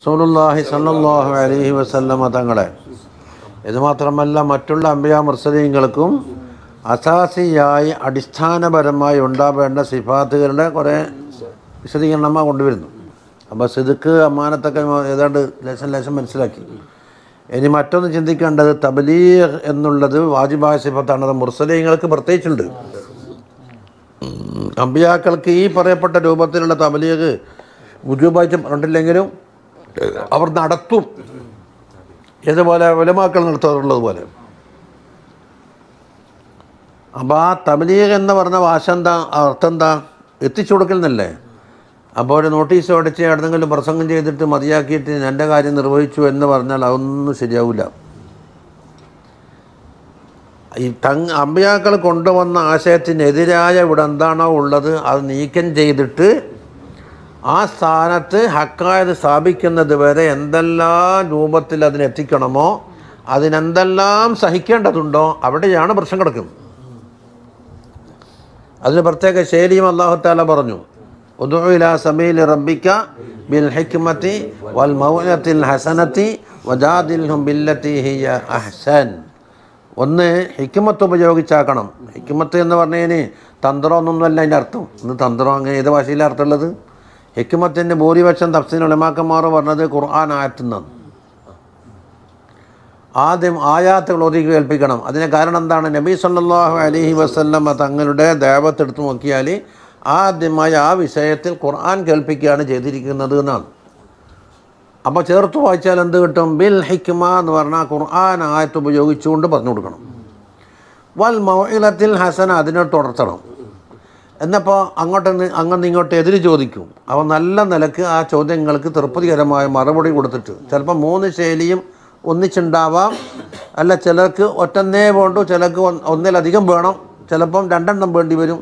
റസൂലുള്ളാഹി സല്ലല്ലാഹു അലൈഹി വസല്ലമ തങ്ങളെ ഇത് മാത്രമല്ല മറ്റുള്ള അമ്പിയ മുർസലീങ്ങൾക്കും അസാസിയായി അടിസ്ഥാനപരമായി ഉണ്ടാവേണ്ട സിഫാത്തുകളുടെ കുറേ വിശദീകരണമാണ് കൊണ്ടുവരുന്നു അപ്പോൾ സിദുക്ക് അമ്മാനത്തൊക്കെ ഏതാണ്ട് ലേശം ലേശം മനസ്സിലാക്കി ഇനി മറ്റൊന്ന് ചിന്തിക്കേണ്ടത് തബലീഗ് എന്നുള്ളത് വാജിബായ സിഫത്താണ് അത് മുർസലീങ്ങൾക്ക് പ്രത്യേകിച്ചുണ്ട് അമ്പിയാക്കൾക്ക് ഈ പറയപ്പെട്ട രൂപത്തിലുള്ള തബലീഗ് ഉജൂബായിട്ട് പറഞ്ഞിട്ടില്ലെങ്കിലും അവർ നടത്തും ഇതുപോലെ വലമാക്കൾ നടത്താറുള്ളത് പോലെ അപ്പോൾ ആ തബലീഗ് എന്ന് പറഞ്ഞ ഭാഷ എന്താ അർത്ഥം എന്താ എത്തിച്ചു കൊടുക്കലെന്നല്ലേ അപ്പോൾ ഒരു നോട്ടീസ് അടിച്ച് എവിടെന്നെങ്കിലും പ്രസംഗം ചെയ്തിട്ട് മതിയാക്കിയിട്ട് എൻ്റെ കാര്യം നിർവഹിച്ചു എന്ന് പറഞ്ഞാൽ അതൊന്നും ശരിയാവില്ല ഈ തങ് അമ്പിയാക്കൾ കൊണ്ടുവന്ന ആശയത്തിനെതിരായ ഇവിടെ എന്താണോ ഉള്ളത് അത് നീക്കം ചെയ്തിട്ട് ആ സ്ഥാനത്ത് ഹക്കായത് സ്ഥാപിക്കുന്നത് വരെ എന്തെല്ലാം രൂപത്തിൽ അതിനെത്തിക്കണമോ അതിനെന്തെല്ലാം സഹിക്കേണ്ടതുണ്ടോ അവിടെയാണ് പ്രശ്നം കിടക്കുന്നത് അതിന് പ്രത്യേക ശൈലിയും അള്ളാഹുത്താല പറഞ്ഞു ഉദുഇല സമീൽ റബ്ബിക്ക ബിൽ ഹിക്മത്തി വൽ മൗനത്തിൽ ഹസനത്തി വജാദിൽഹും ബില്ലത്തി ഹിയ അഹ്സൻ ഒന്ന് ഹിക്മത്ത് ഉപയോഗിച്ചാക്കണം ഹിക്മത്ത് എന്ന് പറഞ്ഞതിന് തന്ത്രമൊന്നൊന്നുമല്ല അതിൻ്റെ അർത്ഥം ഇന്ന് തന്ത്രം അങ്ങനെ ഏത് ഭാഷയിലാണ് അർത്ഥമുള്ളത് ഹിക്മത്തിൻ്റെ ഭൂരിപക്ഷം തഫ്സീൻ ഉലമാക്കന്മാർ പറഞ്ഞത് ഖുർആൻ ആയത്തുനിന്നാണ് ആദ്യം ആയാത്തുകൾ ഒതുക്കി കേൾപ്പിക്കണം അതിന് കാരണം എന്താണ് നബി സല്ലല്ലാഹു അലൈഹി വസല്ലമ തങ്ങളുടെ ദേവത്തെടുത്ത് നോക്കിയാൽ ആദ്യമായി ആ വിഷയത്തിൽ ഖുർആൻ കേൾപ്പിക്കുകയാണ് ചെയ്തിരിക്കുന്നത് എന്നാണ് അപ്പോൾ ചേർത്ത് വായിച്ചാൽ എന്ത് കിട്ടും ബിൽ ഹിക്മ എന്ന് പറഞ്ഞാൽ ഖുർആൻ ആയത്ത് ഉപയോഗിച്ചുകൊണ്ട് പറഞ്ഞു കൊടുക്കണം വൽ മൗഇലത്തിൽ ഹസന അതിനെ തുടർത്തണം എന്നപ്പോൾ അങ്ങോട്ട് അങ്ങനെ ഇങ്ങോട്ട് എതിര് ചോദിക്കും അപ്പോൾ നല്ല നിലക്ക് ആ ചോദ്യങ്ങൾക്ക് തൃപ്തികരമായ മറുപടി കൊടുത്തിട്ട് ചിലപ്പോൾ മൂന്ന് ശൈലിയും ഒന്നിച്ചുണ്ടാവാം അല്ല ചിലർക്ക് ഒറ്റന്നേ വേണ്ടു ചിലർക്ക് ഒന്ന് ഒന്നിലധികം വേണം ചിലപ്പം രണ്ടെണ്ണം വേണ്ടി വരും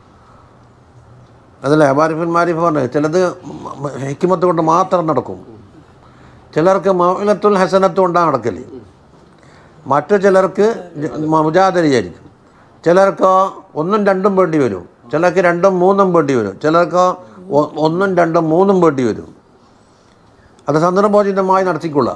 അതല്ലേ അബാരിഫിൻ മാരിഫ് പറഞ്ഞു ചിലത് ഹിക്കുമത്ത് കൊണ്ട് മാത്രം നടക്കും ചിലർക്ക് മൗലത്തുൽ ഹസനത്തും കൊണ്ടാണ് നടക്കല് മറ്റു ചിലർക്ക് മുജാദരിയായിരിക്കും ചിലർക്ക് ഒന്നും രണ്ടും വേണ്ടി വരും ചിലർക്ക് രണ്ടും മൂന്നും വേണ്ടി വരും ചിലർക്ക് ഒ- ഒന്നും രണ്ടും മൂന്നും വേണ്ടി വരും അത് സന്ദർഭോചിതമായി നടത്തിക്കൊള്ളുക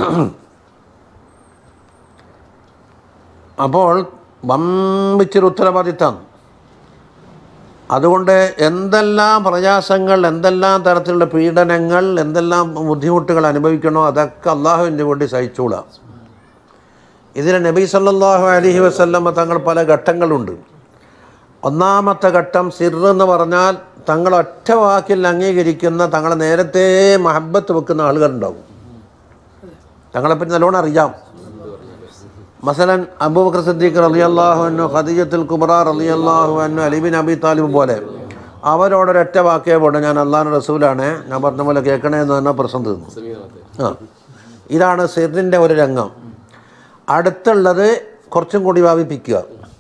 അപ്പോൾ വമ്പിച്ചൊരു ഉത്തരവാദിത്തം അതുകൊണ്ട് എന്തെല്ലാം പ്രയാസങ്ങൾ എന്തെല്ലാം തരത്തിലുള്ള പീഡനങ്ങൾ എന്തെല്ലാം ബുദ്ധിമുട്ടുകൾ അനുഭവിക്കണോ അതൊക്കെ അള്ളാഹുവിൻ്റെ വേണ്ടി സഹിച്ചോളാം ഇതിന് നബി സല്ലല്ലാഹു അലൈഹി വസല്ലമ തങ്ങൾ പല ഘട്ടങ്ങളുണ്ട് ഒന്നാമത്തെ ഘട്ടം സിർ എന്ന് പറഞ്ഞാൽ തങ്ങൾ ഒറ്റ വാക്കിൽ അംഗീകരിക്കുന്ന തങ്ങളെ നേരത്തെ മഹബത്ത് വെക്കുന്ന ആളുകളുണ്ടാവും തങ്ങളെപ്പറ്റി നല്ലോണം അറിയാം മസലൻ അബൂബക്കർ സിദ്ദീഖ് റളിയല്ലാഹു അൻഹു ഖദീജത്തുൽ കുബ്ര റളിയല്ലാഹു അൻഹു അലിബിൻ അബി താലിബ് പോലെ അവരോടൊരൊറ്റ വാക്കേ പോട്ടെ ഞാൻ അള്ളാഹ് റസൂലാണ് ഞാൻ പറഞ്ഞ പോലെ കേൾക്കണേ എന്ന് തന്നെ പ്രശ്നം തീർന്നു ആ ഇതാണ് സിറിൻ്റെ ഒരു രംഗം അടുത്തുള്ളത് കുറച്ചും കൂടി വ്യാപിപ്പിക്കുക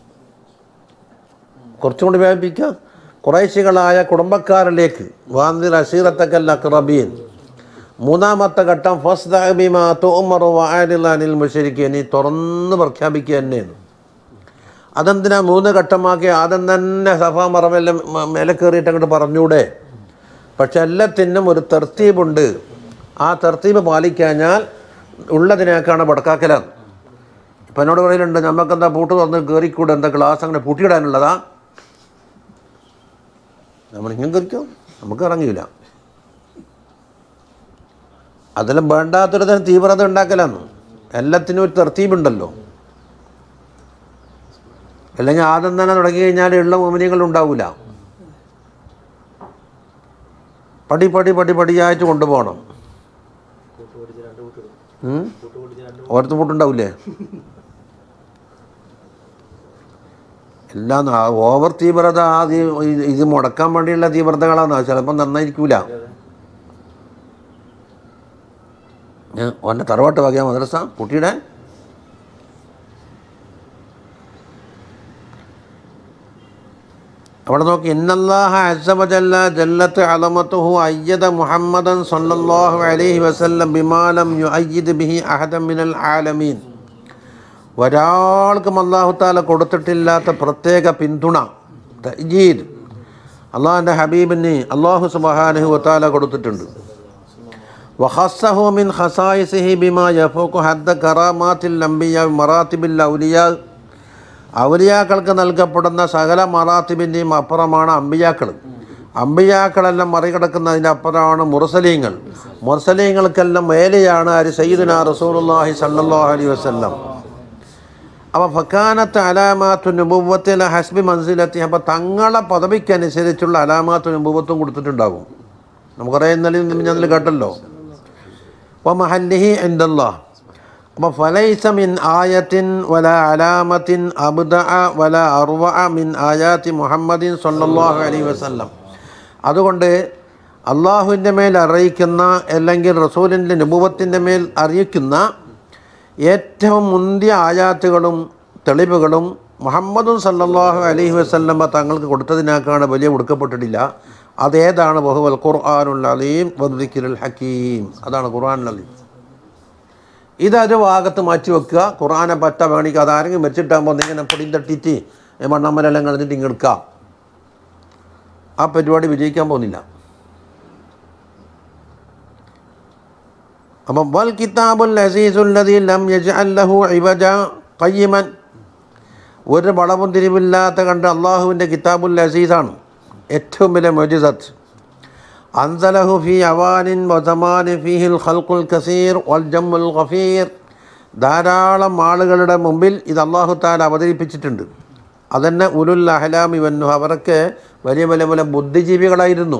കുറച്ചും കൂടി വ്യാപിപ്പിക്കുക കുറേശികളായ കുടുംബക്കാരിലേക്ക് വാന്തിൽ അഷീറത്തക്കൽ അക്രബീൻ മൂന്നാമത്തെ ഘട്ടം ഫസ്ദിൽ മുഷരിക്ക് നീ തുറന്ന് പ്രഖ്യാപിക്കുക തന്നെയാണ് അതെന്തിനാ മൂന്ന് ഘട്ടമാക്കി ആദ്യം തന്നെ സഫ മറമെല്ലാം മേലെ കയറിയിട്ട് അങ്ങോട്ട് പറഞ്ഞൂടെ പക്ഷെ എല്ലാത്തിനും ഒരു തെർത്തീബുണ്ട് ആ തെർത്തീബ് പാലിക്കഴിഞ്ഞാൽ ഉള്ളതിനേക്കാണ് പടക്കാക്കലാണ് ഇപ്പം എന്നോട് പറയലുണ്ട് നമുക്കെന്താ പൂട്ട് തുറന്ന് കയറിക്കൂടെ എന്താ ക്ലാസ് അങ്ങനെ പൂട്ടിയിടാനുള്ളതാ നമ്മളിങ്ങനെ കയറിക്കോ നമുക്ക് ഇറങ്ങിയില്ല അതിലും വേണ്ടാത്തൊരു തരം തീവ്രത ഉണ്ടാക്കലാണ് എല്ലാത്തിനും ഒരു തെർത്തീബുണ്ടല്ലോ അല്ലെങ്കിൽ ആദ്യം തന്നെ തുടങ്ങി കഴിഞ്ഞാൽ ഉള്ള മോമിനിയങ്ങൾ ഉണ്ടാവില്ല പടി പടി പടി പടിയായിട്ട് കൊണ്ടുപോകണം ഉം? ഓരത്ത് പൂട്ടുണ്ടാവില്ലേ എല്ലാം ആ ഓവർ തീവ്രത ആദ്യം ഇത് ഇത് മുടക്കാൻ വേണ്ടിയുള്ള തീവ്രതകളാണ് അത് ചിലപ്പോൾ നന്നായിരിക്കൂല ഏ, ഓൻ്റെ തറവാട്ട് വകയാ മദ്രസ കുട്ടിയുടെ അവിടെ നോക്കി ഇന്നല്ലാഹ അസവജല്ല ജല്ലത്ത് അലമത്തുഹു അയ്യദ മുഹമ്മദൻ സല്ലല്ലാഹു അലൈഹി വസല്ലം ബിമാലം യുഅയ്യിദ് ബിഹി അഹദം മിനൽ ആലമീൻ ഒരാൾക്കും അള്ളാഹു താല കൊടുത്തിട്ടില്ലാത്ത പ്രത്യേക പിന്തുണ തജീദ് അള്ളാഹിൻ്റെ ഹബീബിന് അള്ളാഹു സുബഹാനഹു വത്താല കൊടുത്തിട്ടുണ്ട് വഹസ്സഹു മിൻ ഖസായിസിഹി ബിമാ യഫൂഖു ഹദ്ദ കറാമാത്തിൽ അംബിയ മറാത്തിബിൽ ഔലിയ ഔലിയാക്കൾക്ക് നൽകപ്പെടുന്ന സകല മറാത്തിബിൻ്റെയും അപ്പുറമാണ് അമ്പിയാക്കൾ അമ്പിയാക്കളെല്ലാം മറികടക്കുന്നതിൻ്റെ അപ്പുറമാണ് മുർസലീങ്ങൾ മുർസലീങ്ങൾക്കെല്ലാം മേലെയാണ് ആര് സയ്യിദുന റസൂലുള്ളാഹി സല്ലല്ലാഹു അലൈഹി വസല്ലം അപ്പോൾ ഫക്കാനത്ത് അലാമാത്തു നുബുവത്തിലെ ഹസ്ബി മൻസിലെത്തി അപ്പോൾ തങ്ങളെ പദവിക്കനുസരിച്ചുള്ള അലാമാത്തു നുബുവത്തും കൊടുത്തിട്ടുണ്ടാകും നമുക്കറിയാം ഇന്നലെ ഞാൻ കേട്ടല്ലോ അപ്പോൾ മഹല്ലിഹി എന്തല്ലാ അപ്പോൾ ഫലൈസ മിൻ ആയത്തിൻ വല അലാമത്തിൻ അബ്ദ വല അർവ മിൻ ആയാത്തി മുഹമ്മദിൻ സല്ലല്ലാഹു അലൈഹി വസല്ലം അതുകൊണ്ട് അള്ളാഹുവിൻ്റെ മേൽ അറിയിക്കുന്ന അല്ലെങ്കിൽ റസൂലിൻ്റെ നുബുവത്തിൻ്റെ മേൽ അറിയിക്കുന്ന ഏറ്റവും മുന്തിയ ആയാത്തുകളും തെളിവുകളും മുഹമ്മദും സല്ലല്ലാഹു അലൈഹി വസല്ലമ തങ്ങൾക്ക് കൊടുത്തതിനേക്കാണ് വലിയ കൊടുക്കപ്പെട്ടിട്ടില്ല അതേതാണ് ബഹുവൽ ഖുർആാനുൽ അലീം വദ്ദിഖിലുൽ ഹക്കീം അതാണ് ഖുർആൻ അലീം ഇതൊരു ഭാഗത്ത് മാറ്റി വെക്കുക ഖുർആനെ പറ്റ വേണിക്ക് അതാരെങ്കിലും വെച്ചിട്ടാകുമ്പോൾ ഇങ്ങനെ പൊടി തട്ടിയിട്ട് മണ്ണമ്മലെല്ലാം കളഞ്ഞിട്ട് ഇങ്ങ് എടുക്കാം ആ പരിപാടി വിജയിക്കാൻ പോകുന്നില്ല അപ്പം വൽ കിതാബുൽ അസീസുല്ലദീ ലം യജ്അൽ ലഹു ഇവജ ഖയ്യിമൻ ഒരു വളവും തിരിവില്ലാത്ത കണ്ട് അള്ളാഹുവിൻ്റെ കിതാബുൽ അസീസാണ് ഏറ്റവും വലിയ മൊജിസത്ത് അൻസലഹു ഫി അവാനിൻ വസമാനി ഫീഹിൽ ഖൽഖുൽ കസീർ വൽ ജമ്മുൽ ഖഫീർ ധാരാളം ആളുകളുടെ മുമ്പിൽ ഇത് അള്ളാഹു താല അവതരിപ്പിച്ചിട്ടുണ്ട് അതന്നെ ഉലുൽ അഹലാമി വന്നു അവരൊക്കെ വലിയ വലിയ വലിയ ബുദ്ധിജീവികളായിരുന്നു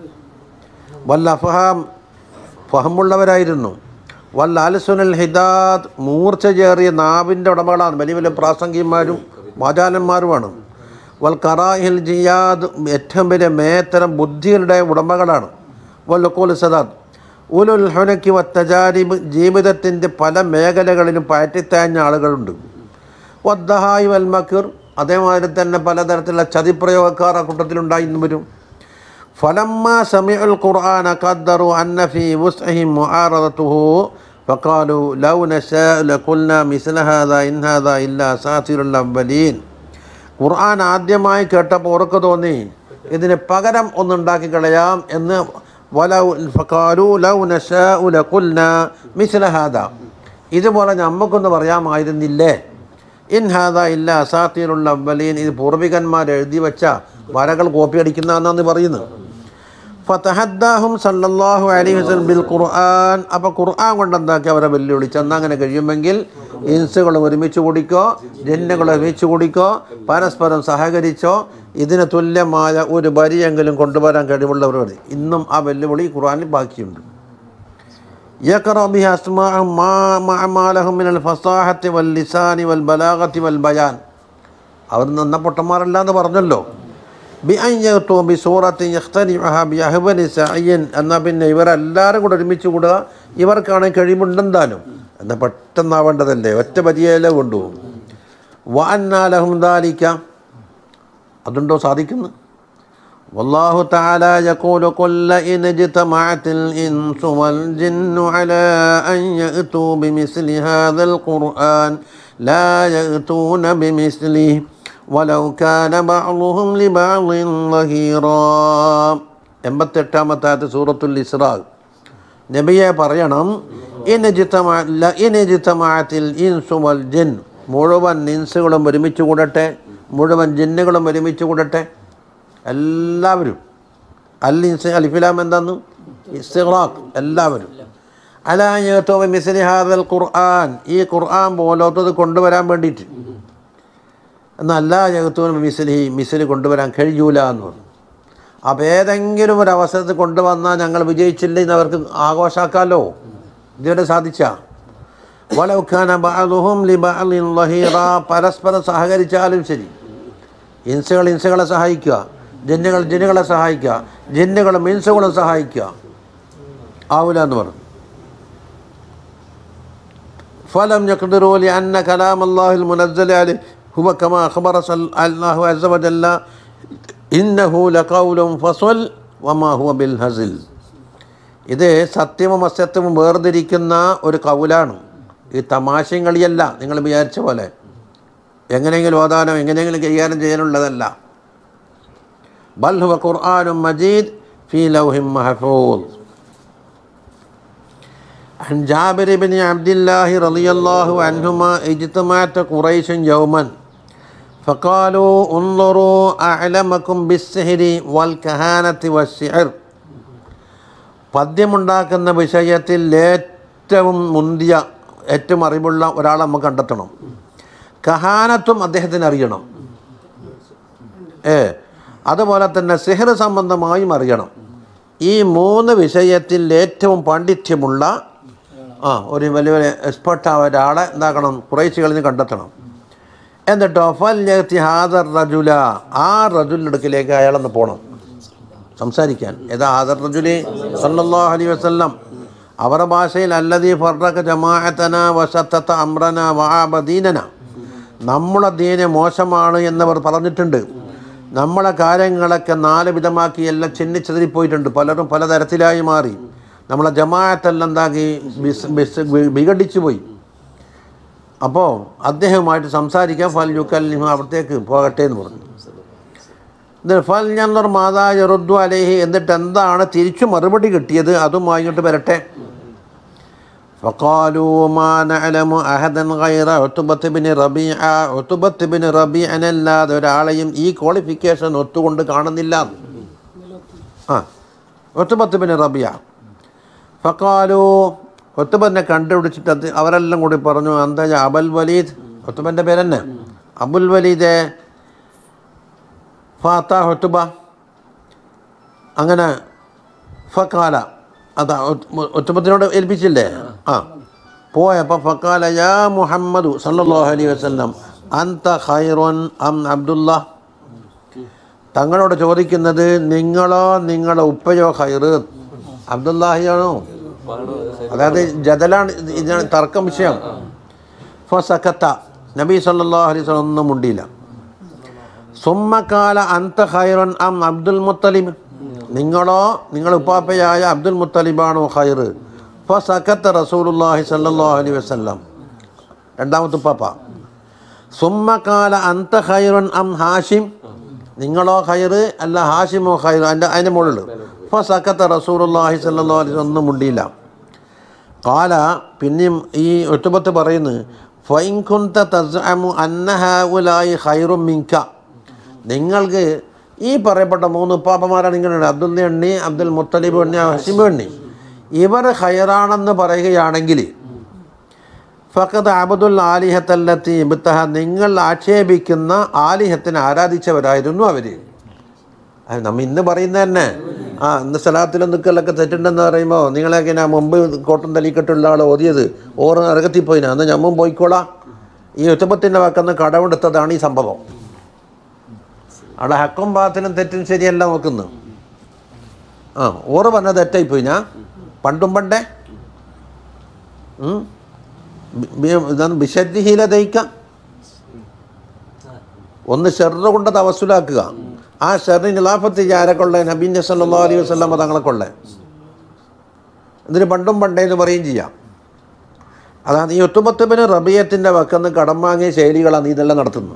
വൽ അഫഹാം ഫഹമുള്ളവരായിരുന്നു വൽ അൽസുനൽ ഹിദാദ് മൂർച്ച ചേറിയ നാവിൻ്റെ ഉടമകളാണ് വലിയ വലിയ പ്രാസംഗികന്മാരും വാചാലന്മാരുമാണ് വൽ കറാഹിൽ ജിയാദ് ഏറ്റവും വലിയ മേത്തരം ബുദ്ധികളുടെ ഉടമകളാണ് വല്ലക്കോൽ സദാദ് ഉലുൽ ഹുനക്കി വത്തജാരിബ് ജീവിതത്തിൻ്റെ പല മേഖലകളിലും പയറ്റിത്താഞ്ഞ ആളുകളുണ്ട് വദ്ദഹായി വൽ മക്കിർ അതേമാതിരി തന്നെ പലതരത്തിലുള്ള ചതിപ്രയോഗക്കാർ ആ കൂട്ടത്തിലുണ്ടായിരുന്നു വരും فلما سمعوا القرآن قدروا أن في وسعهم معارضته فقالوا لو نشاء لقلنا مثل هذا إن هذا إلا أساطير الأولين ഖുർആൻ ആദ്യമായി കേട്ടപ്പോൾ ഉറക്കു തോന്നി ഇതിന് പകരം ഒന്നുണ്ടാക്കി കളയാം എന്ന് വലൗ ഫഖാലു ലൗ നശാഉ ലഖുൽന മിസ്ല ഹാദ ഇതുപോലെ നമുക്കൊന്ന് പറയാമായിരുന്നില്ലേ ഇൻ ഹാദ ഇല്ല അസാത്തീലുള്ള അവലീൻ ഇത് പൂർവികന്മാർ എഴുതി വെച്ച വരകൾ കോപ്പി അടിക്കുന്നതെന്നാണ് പറയുന്നത് ഫതഹദ്ദാഹും സല്ലല്ലാഹു അലൈഹി വസല്ലം ബിൽ ഖുർആൻ അപ്പോൾ ഖുർആൻ കൊണ്ട് എന്താക്കി അവരെ വെല്ലുവിളിച്ചു എന്നാൽ അങ്ങനെ കഴിയുമെങ്കിൽ ഇൻസുകൾ ഒരുമിച്ച് കൂടിക്കോ ജന്നുകൾ ഒരുമിച്ച് കൂടിക്കോ പരസ്പരം സഹകരിച്ചോ ഇതിന് തുല്യമായ ഒരു വരിയെങ്കിലും കൊണ്ടുവരാൻ കഴിവുള്ളവരോട് ഇന്നും ആ വെല്ലുവിളി ഖുർആനിൽ ബാക്കിയുണ്ട് يقرأ بها أسماء ما مع ما لهم من الفصاحة واللسان والبلاغة والبيان അവർ നന്ന പൊട്ടന്മാരല്ല എന്ന് പറഞ്ഞല്ലോ ബി അയ്യത്തോ ബി സൂറത്ത് യഖ്തനിഅഹ ബി അഹ്ബനി സഅയ്യൻ എന്നാൽ പിന്നെ ഇവരെല്ലാവരും കൂടെ ഒരുമിച്ച് കൂടുക ഇവർക്കാണെങ്കിൽ കഴിവുണ്ടെന്താനും എന്നാൽ പെട്ടെന്നാവേണ്ടതല്ലേ ഒറ്റ പരിചയല്ലേ കൊണ്ടുപോകും വാന്നാലഹും ദാലിക്ക അതുണ്ടോ സാധിക്കുന്നു والله تعالى يقول قل لئن اجتمعت الإنس والجن على أن يأتوا بمثل هذا القرآن لا يأتون بمثله ولو كان بعضهم لبعض ظهيرا എൺപത്തെട്ടാമത്തെ സൂറത്തുൽ ഇസ്രാ നബിയെ പറയണം ഇനജിത്തമാത്തിൽ ഇൻസു വൽ ജിൻ മുഴുവൻ ഇൻസുകളും ഒരുമിച്ച് കൂടട്ടെ മുഴുവൻ ജിന്നുകളും ഒരുമിച്ച് കൂടട്ടെ എല്ലാവരും അൽ ഇൻസ് അലിഫിലാം എന്താന്ന് ഇസ്തിറാഖ് എല്ലാവരും അലായത്തോ മിസ്ലി ഹാദൽ ഖുർആൻ ഈ ഖുർആൻ പോലത്തത് കൊണ്ടുവരാൻ വേണ്ടിയിട്ട് എന്നല്ല ജഗത്തോൻ മിസ്ലി മിസ്ലി കൊണ്ടുവരാൻ കഴിയൂല എന്ന് പറഞ്ഞു അപ്പോൾ ഏതെങ്കിലും ഒരു അവസരത്തിൽ കൊണ്ടുവന്നാൽ ഞങ്ങൾ വിജയിച്ചില്ലെങ്കിൽ അവർക്ക് ആഘോഷാക്കാമല്ലോ ഇതുവരെ സാധിച്ച വലൗഖാന ബഅദുഹും ലിബഅലിൻ ലഹീറ പരസ്പരം സഹകരിച്ചാലും ശരി ഇൻസുകൾ ഇൻസുകളെ സഹായിക്കുക ജിന്നുകൾ ജിന്നുകളെ സഹായിക്കുക ജിന്നുകളും ഇൻസുകളും സഹായിക്കുക ആവില്ല എന്ന് പറഞ്ഞു فلم يقدروا لأن كلام الله المنزل عليه هو كما أخبر صل- الله عز وجل إنه لقول فصل وما هو بالهزل ഇത് സത്യവും അസത്യവും വേർതിരിക്കുന്ന ഒരു കൗലാണ് ഈ തമാശയും കളിയല്ല നിങ്ങൾ വിചാരിച്ച പോലെ എങ്ങനെയെങ്കിലും ഓതാനോ എങ്ങനെയെങ്കിലും കൈകാര്യം ചെയ്യാനുള്ളതല്ല ബൽ ഹുവ ഖുർആനും മജീദ് ഫീ ലൗഹിം മഹഫൂദ് عن جابر بن عبد الله رضي الله عنهما اجتمعت قريش يوما فقالوا انظروا أعلمكم بالسحر والكهانة والشعر പദ്യമുണ്ടാക്കുന്ന വിഷയത്തിൽ ഏറ്റവും മുന്തിയ ഏറ്റവും അറിവുള്ള ഒരാളെ നമുക്ക് കണ്ടെത്തണം കഹാനത്വം അദ്ദേഹത്തിന് അറിയണം ഏ അതുപോലെ തന്നെ സിഹർ സംബന്ധമായും അറിയണം ഈ മൂന്ന് വിഷയത്തിൽ ഏറ്റവും പാണ്ഡിത്യമുള്ള ആ ഒരു വലിയ വലിയ എക്സ്പെർട്ടായ ഒരാളെ എന്താക്കണം കുറേശ്ശികളിൽ നിന്ന് കണ്ടെത്തണം എന്നിട്ടോ ഫൽ യഅ്തി ഹാദർ റജുല ആ റജുലിനടുക്കിലേക്ക് അയാളൊന്ന് പോകണം സംസാരിക്കാൻ ഏതാ ഹാദർ റജുലി സല്ലല്ലാഹു അലൈഹി വസല്ലം അവരുടെ ഭാഷയിൽ അല്ലദീ ഫർറക ജമാഅത്തന വസത്തത്ത അമ്രന വഅബദീനന നമ്മളെ ദീന് മോശമാണ് എന്നവർ പറഞ്ഞിട്ടുണ്ട് നമ്മളെ കാര്യങ്ങളൊക്കെ നാല് വിധമാക്കി എല്ലാം ചിന്നിച്ചെതിരിപ്പോയിട്ടുണ്ട് പലരും പലതരത്തിലായി മാറി നമ്മളെ ജമാഅത്തെല്ലാം എന്താക്കി ബിസ് ബിസ് വിഘടിച്ചു പോയി അപ്പോൾ അദ്ദേഹവുമായിട്ട് സംസാരിക്കാൻ ഫൽ യുക്കല്ലിമ അവിടത്തേക്ക് പോകട്ടെ എന്ന് പറഞ്ഞു എന്നിട്ട് ഫൽ ഞന്നർ മാതാ യറുദ്ദു അലേഹി എന്നിട്ട് എന്താണ് തിരിച്ചു മറുപടി കിട്ടിയത് അതുമായി ഇങ്ങോട്ട് വരട്ടെ فقالوا ما نعلم أحدا غير عتبة بن ربيعة عتبة بن ربيعة അല്ലാതെ ഒരാളെയും ഈ ക്വാളിഫിക്കേഷൻ ഒത്തുകൊണ്ട് കാണുന്നില്ല ആ ഒത്തുബത്ത് ബിൻ റബിയ ഫക്കാലു ഒത്തുബനെ കണ്ടുപിടിച്ചിട്ട് അത് അവരെല്ലാം കൂടി പറഞ്ഞു എന്താ അബൽ വലീദ് ഒത്തുബൻ്റെ പേരെന്നെ അബുൽ വലീദേ ഫാത്ത ഒത്തുബ അങ്ങനെ ഫക്കാല അതാ ഒത്തുബത്തിനോട് ഏൽപ്പിച്ചില്ലേ ആ പോയപ്പോൾ ഫക്കാല യാ മുഹമ്മദു സല്ലല്ലാഹു അലൈഹി വസല്ലം അന്ത ഖൈറുൻ അം അബ്ദുല്ല തങ്ങളോട് ചോദിക്കുന്നത് നിങ്ങളോ നിങ്ങളുടെ ഉപ്പയോ ഖൈറ് അബ്ദുല്ലാഹിയാണോ അതായത് ജദലാണ് ഇത് ഇതിനാണ് തർക്കം വിഷയം ഫസക്കത്ത നബി സല്ലല്ലാഹു അലൈഹി വസല്ലം ഒന്നും മുണ്ടിയില്ല സുമ്മക്കാല അന്ത ഖൈറൻ അം അബ്ദുൽ മുത്തലിബ് നിങ്ങളോ നിങ്ങളുടെ ഉപ്പാപ്പയായ അബ്ദുൽ മുത്തലിബാണോ ഖൈർ ഫസക്കത്ത റസൂലുള്ളാഹി സല്ലല്ലാഹു അലൈഹി വസല്ലം രണ്ടാമത്തെ ഉപ്പാപ്പ സുമ്മക്കാല അന്ത ഖൈറൻ അം ഹാഷിം നിങ്ങളോ ഖൈർ അല്ല ഹാഷിമോ ഖൈർ അതിൻ്റെ അതിൻ്റെ മുകളിൽ ഫസക്കത്ത റസൂലുള്ളാഹി സല്ലല്ലാഹു അലൈഹി വസല്ലം ഒന്നും മുണ്ടിയില്ല കാല പിന്നെയും ഈ ഒറ്റുപത്ത് പറയുന്നു ഫൈൻകുന്ത തസ്അമു അന്നഹാവുലായി ഖൈറും മിങ്ക നിങ്ങൾക്ക് ഈ പറയപ്പെട്ട മൂന്ന് ഉപ്പാപ്പമാരാണ് ഇങ്ങനെ അബ്ദുൽ എണ്ണി അബ്ദുൽ മുത്തലിബ് എണ്ണി ഹസിബ് എണ്ണി ഇവർ ഖൈറാണെന്ന് പറയുകയാണെങ്കിൽ ഫഖദ് അബദുൽ ആലിഹത്തല്ലത്തി ഇബ്തഹ നിങ്ങൾ ആക്ഷേപിക്കുന്ന ആലിഹത്തിനെ ആരാധിച്ചവരായിരുന്നു അവർ അത് നമ്മ ഇന്ന് പറയുന്നത് തന്നെ ആ ഇന്ന് സ്ഥലത്തിലും നിൽക്കലൊക്കെ തെറ്റുണ്ടെന്ന് പറയുമ്പോൾ നിങ്ങളെയൊക്കെ ഞാൻ മുമ്പ് കോട്ടൻ തലിക്കെട്ടുള്ള ആൾ ഓതിയത് ഓറ് നരകത്തിൽ പോയിനാ അന്ന് ഞമ്മും പോയിക്കോളാം ഈ ഒറ്റപ്പത്തിൻ്റെ വാക്കെന്ന് കടമെടുത്തതാണ് ഈ സംഭവം അവിടെ ഹക്കും പാത്തിനും തെറ്റും ശരിയല്ല നോക്കുന്നു ആ ഓറ് പറഞ്ഞത് തെറ്റായി പോയി ഞാൻ പണ്ടും പണ്ടേ ഉം. ബി- ബി- ഇതാണ് ബിഷദ്ഹീല ദയിക്കാം ഒന്ന് ഷെറ് കൊണ്ട് തവസുലാക്കുക ആ ഷെറിന് ഖിലാഫത്ത് ആരെക്കൊള്ളേ നബീൻ സല്ലാ അലൈഹി വസ്ലാം തങ്ങളെ കൊള്ളേ ഇതിന് പണ്ടും പണ്ടേ എന്ന് പറയുകയും ചെയ്യാം അതാണ് ഈ ഒത്തുപത്തുബിന് റബിയത്തിൻ്റെ വക്കെന്ന് കടം വാങ്ങിയ ശൈലികളാണ് നീ ഇതെല്ലാം നടത്തുന്നത്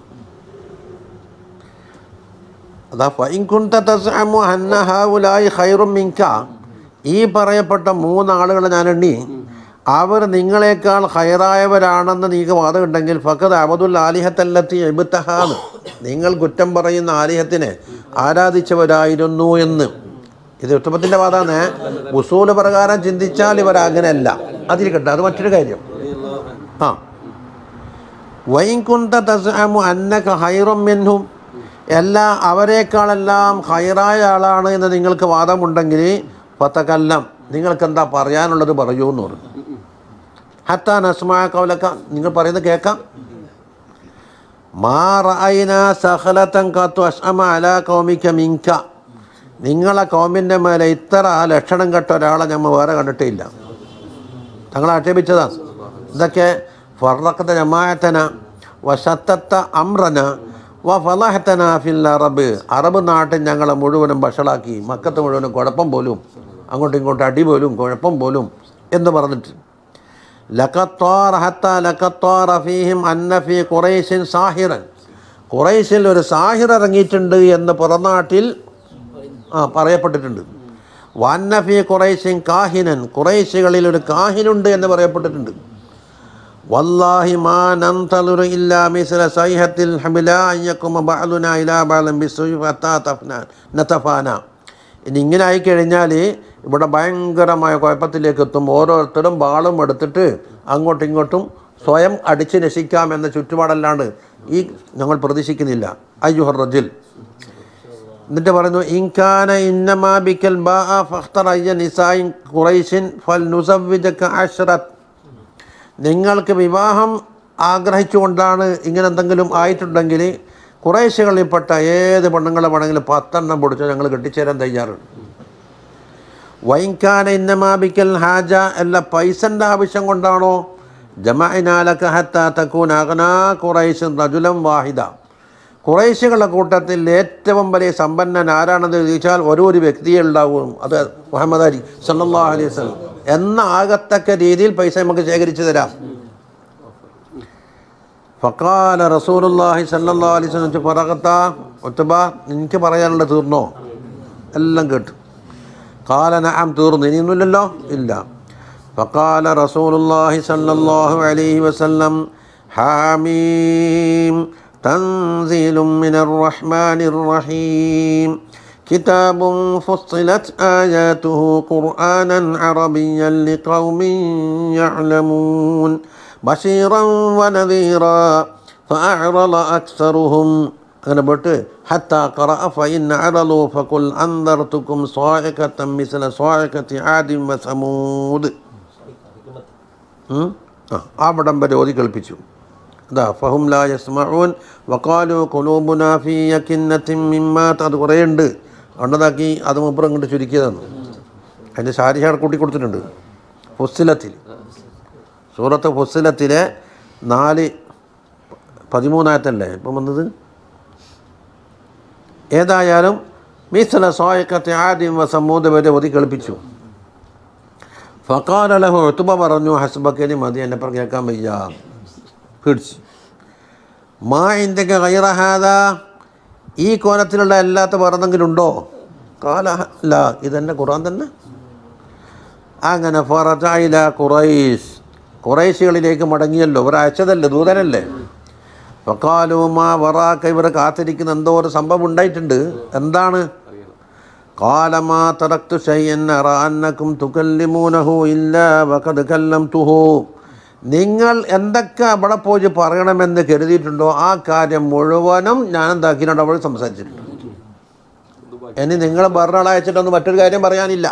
അതാ ഫൈൻകുന്ത തസ്അമു അന്ന ഹൗലായി ഖൈറും മിങ്ക ഈ പറയപ്പെട്ട മൂന്നാളുകൾ ഞാൻ എണ്ണി അവർ നിങ്ങളെക്കാൾ ഹൈറായവരാണെന്ന് നിങ്ങൾക്ക് വാദമുണ്ടെങ്കിൽ ഫഖദ് അബദുൽ ആലിഹത്തല്ലത്തി എബുത്തഹാന്ന് നിങ്ങൾ കുറ്റം പറയുന്ന ആലിഹത്തിനെ ആരാധിച്ചവരായിരുന്നു എന്ന് ഇത് ഉത്തമത്തിൻ്റെ വാദമാണ് ഉസൂല് പ്രകാരം ചിന്തിച്ചാൽ ഇവർ അങ്ങനെയല്ല അതിരിക്കട്ടെ അത് മറ്റൊരു കാര്യം ആ വൈകുന്ത തസ്അമു അന്നക ഹൈറും മിൻഹും എല്ലാ അവരെക്കാളെല്ലാം ഹൈറായ ആളാണ് എന്ന് നിങ്ങൾക്ക് വാദമുണ്ടെങ്കിൽ പത്തക്കല്ലം നിങ്ങൾക്ക് എന്താ പറയാനുള്ളത് പറയൂ എന്ന് പറഞ്ഞു ഹത്താ നസ്മാ കൗലക്ക നിങ്ങൾ പറയുന്നത് കേൾക്കാം മാ റഅയ്ന സഹലത്തൻ കാത്തു അസ്അമ അലാ കൗമിക മിങ്ക നിങ്ങളെ കൗമിൻ്റെ മേലെ ഇത്ര ലക്ഷണം കെട്ട ഒരാളെ നമ്മൾ വേറെ കണ്ടിട്ടേ ഇല്ല തങ്ങളെ ആക്ഷേപിച്ചതാ ഇതൊക്കെ ഫറക്കത്ത ജമാഅത്തന വശത്തത്ത അമ്രന വ ഫലഹത്തന ഫിൽ അറബ് അറബ് നാട്ടിൽ ഞങ്ങളെ മുഴുവനും വഷളാക്കി മക്കത്ത് മുഴുവനും കുഴപ്പം പോലും അങ്ങോട്ടും ഇങ്ങോട്ടും അടി പോലും കുഴപ്പം പോലും എന്ന് പറഞ്ഞിട്ട് ലക്കത്തോർ ഹത്ത ലക്കത്തോർ ഫീഹിം അന്ന ഫീ ഖുറൈശിൻ സാഹിറൻ ഖുറൈശിൽ ഒരു സാഹിർ ഇറങ്ങിയിട്ടുണ്ട് എന്ന് പുറനാട്ടിൽ ആ പറയപ്പെട്ടിട്ടുണ്ട് വന്നഫി കുറേശ്യൻ കാഹിനൻ കുറേശ്യകളിൽ ഒരു കാഹിനുണ്ട് എന്ന് പറയപ്പെട്ടിട്ടുണ്ട് വല്ലാഹി മാ നന്തലുറു ഇല്ലാ മിസ്ല സൈഹത്തിൽ ഹമില അയ്യക്കുമ ബഅലുന ഇലാ ബഅലൻ ബിസ്സുയി ഫത്താ തഫ്നാൻ നതഫാന ഇനി ഇങ്ങനെ ആയിക്കഴിഞ്ഞാൽ ഇവിടെ ഭയങ്കരമായ കുഴപ്പത്തിലേക്ക് എത്തും ഓരോരുത്തരും ബാളും എടുത്തിട്ട് അങ്ങോട്ടും ഇങ്ങോട്ടും സ്വയം അടിച്ച് നശിക്കാം എന്ന ചുറ്റുപാടല്ലാണ്ട് ഈ ഞങ്ങൾ പ്രതീക്ഷിക്കുന്നില്ല അയ്യുഹർ റജുൽ എന്നിട്ട് പറയുന്നു ഇൻകാന ഇന്നമാബിക്കൽ ബാ ഫഖ്തർ അയ്യ നിസായിൻ ഖുറൈശിൻ ഫൽ നുസവ്വിജക അഷ്റത്ത് നിങ്ങൾക്ക് വിവാഹം ആഗ്രഹിച്ചുകൊണ്ടാണ് ഇങ്ങനെ എന്തെങ്കിലും ആയിട്ടുണ്ടെങ്കിൽ കുറേശ്ശകളിൽപ്പെട്ട ഏത് പെണ്ണുങ്ങളെ വേണമെങ്കിലും പത്തെണ്ണം പൊടിച്ച് ഞങ്ങൾ കെട്ടിച്ചേരാൻ തയ്യാറുണ്ട് വൈൻകാന ഇന്നമാബിക്കൽ ഹാജ അല്ല പൈസൻ്റെ ആവശ്യം കൊണ്ടാണോ ജമാഇനാലക ഹത്ത തക്കൂൻ അഗ്നാ ഖുറൈശ് റജുലം വാഹിദ കുറേശ്ശികളുടെ കൂട്ടത്തിൽ ഏറ്റവും വലിയ സമ്പന്നൻ ആരാണെന്ന് ചോദിച്ചാൽ ഒരു ഒരു വ്യക്തിയെ ഉണ്ടാവും അത് മുഹമ്മദ് അലി സല്ലല്ലാഹു അലൈഹി വസല്ലം എന്ന ആകത്തക്ക രീതിയിൽ പൈസ നമുക്ക് ശേഖരിച്ചു തരാം ഫക്കാല റസൂലുള്ളാഹി സല്ലല്ലാഹു അലൈഹി വസല്ലം പറകത്ത ഒറ്റബ എനിക്ക് പറയാനുള്ള തീർന്നോ എല്ലാം കേട്ടു കാല നഅം തീർന്നു ഇനിയൊന്നുമില്ലല്ലോ ഇല്ല ഫക്കാല റസൂലുള്ളാഹി സല്ലല്ലാഹു അലൈഹി വസല്ലം ഹാമീം تنزيل من الرحمن الرحيم كتاب فصلت آياته قرآنا عربيا لقوم يعلمون بشيرا ونذيرا فأعرض أكثرهم അങ്ങനെ പോയിട്ട് ഹത്ത ഖറ ഫൈൻ അറലു ഫകുൽ അൻദർതുക്കും സ്വാഇഖത്തൻ മിസ്ല സ്വാഇഖത്തി ആദിം വസമൂദ് ഉം? ആ അവിടം വരെ ഓതി കേൾപ്പിച്ചു അതാ ഫഹും ലാ യസ്മഊൻ വഖാലു ഖുലൂബുനാ ഫീ യകിന്നത്തിൻ മിമ്മാ അത് കുറേ ഉണ്ട് അതുകൊണ്ടതാക്കി അത് മുപ്പുറം ഇങ്ങോട്ട് ചുരുക്കിയതാണ് അതിൻ്റെ ശാരിഷാർ കൂട്ടി കൊടുത്തിട്ടുണ്ട് ഫുസ്സിലത്തിൽ സൂറത്ത് ഫുസ്സിലത്തിലെ നാല് പതിമൂന്നായത്തല്ലേ ഇപ്പം വന്നത് ഏതായാലും മീസല സോയക്കത്തെ ആദ്യം വസമ്മൂത് വരെ ഒതി കളിപ്പിച്ചു ഫക്കാലഹു ഒത്തുബ പറഞ്ഞു ഹസ്ബക്കലി മതി എന്നെ പറഞ്ഞ് കേൾക്കാൻ വയ്യ പിടിച്ച് മാ ഇന്ത്യക്ക് കൈറഹാദ ഈ കോലത്തിലുള്ള അല്ലാത്ത വേറെന്തെങ്കിലും ഉണ്ടോ കാല അല്ല ഇതെന്നെ ഖുറാൻ തന്നെ അങ്ങനെ ഫറജായില ഖുറൈസ് ഖുറൈശികളിലേക്ക് മടങ്ങിയല്ലോ ഇവർ അയച്ചതല്ലേ ദൂതനല്ലേ വക്കാലുമാ വറാക്ക ഇവരെ കാത്തിരിക്കുന്ന എന്തോ ഒരു സംഭവം ഉണ്ടായിട്ടുണ്ട് എന്താണ് കാലമാ തറക്തു ഷയ്യൻ അറാന്നക്കും തുകല്ലിമൂനഹു ഇല്ല വഖദ് കല്ലംതുഹു നിങ്ങൾ എന്തൊക്കെ അവിടെ പോയി പറയണമെന്ന് കരുതിയിട്ടുണ്ടോ ആ കാര്യം മുഴുവനും ഞാൻ എന്താക്കിയിട്ടുണ്ട് അവിടെ സംസാരിച്ചിട്ടുണ്ട് ഇനി നിങ്ങൾ വേറൊരാളെ അയച്ചിട്ടൊന്നും മറ്റൊരു കാര്യം പറയാനില്ല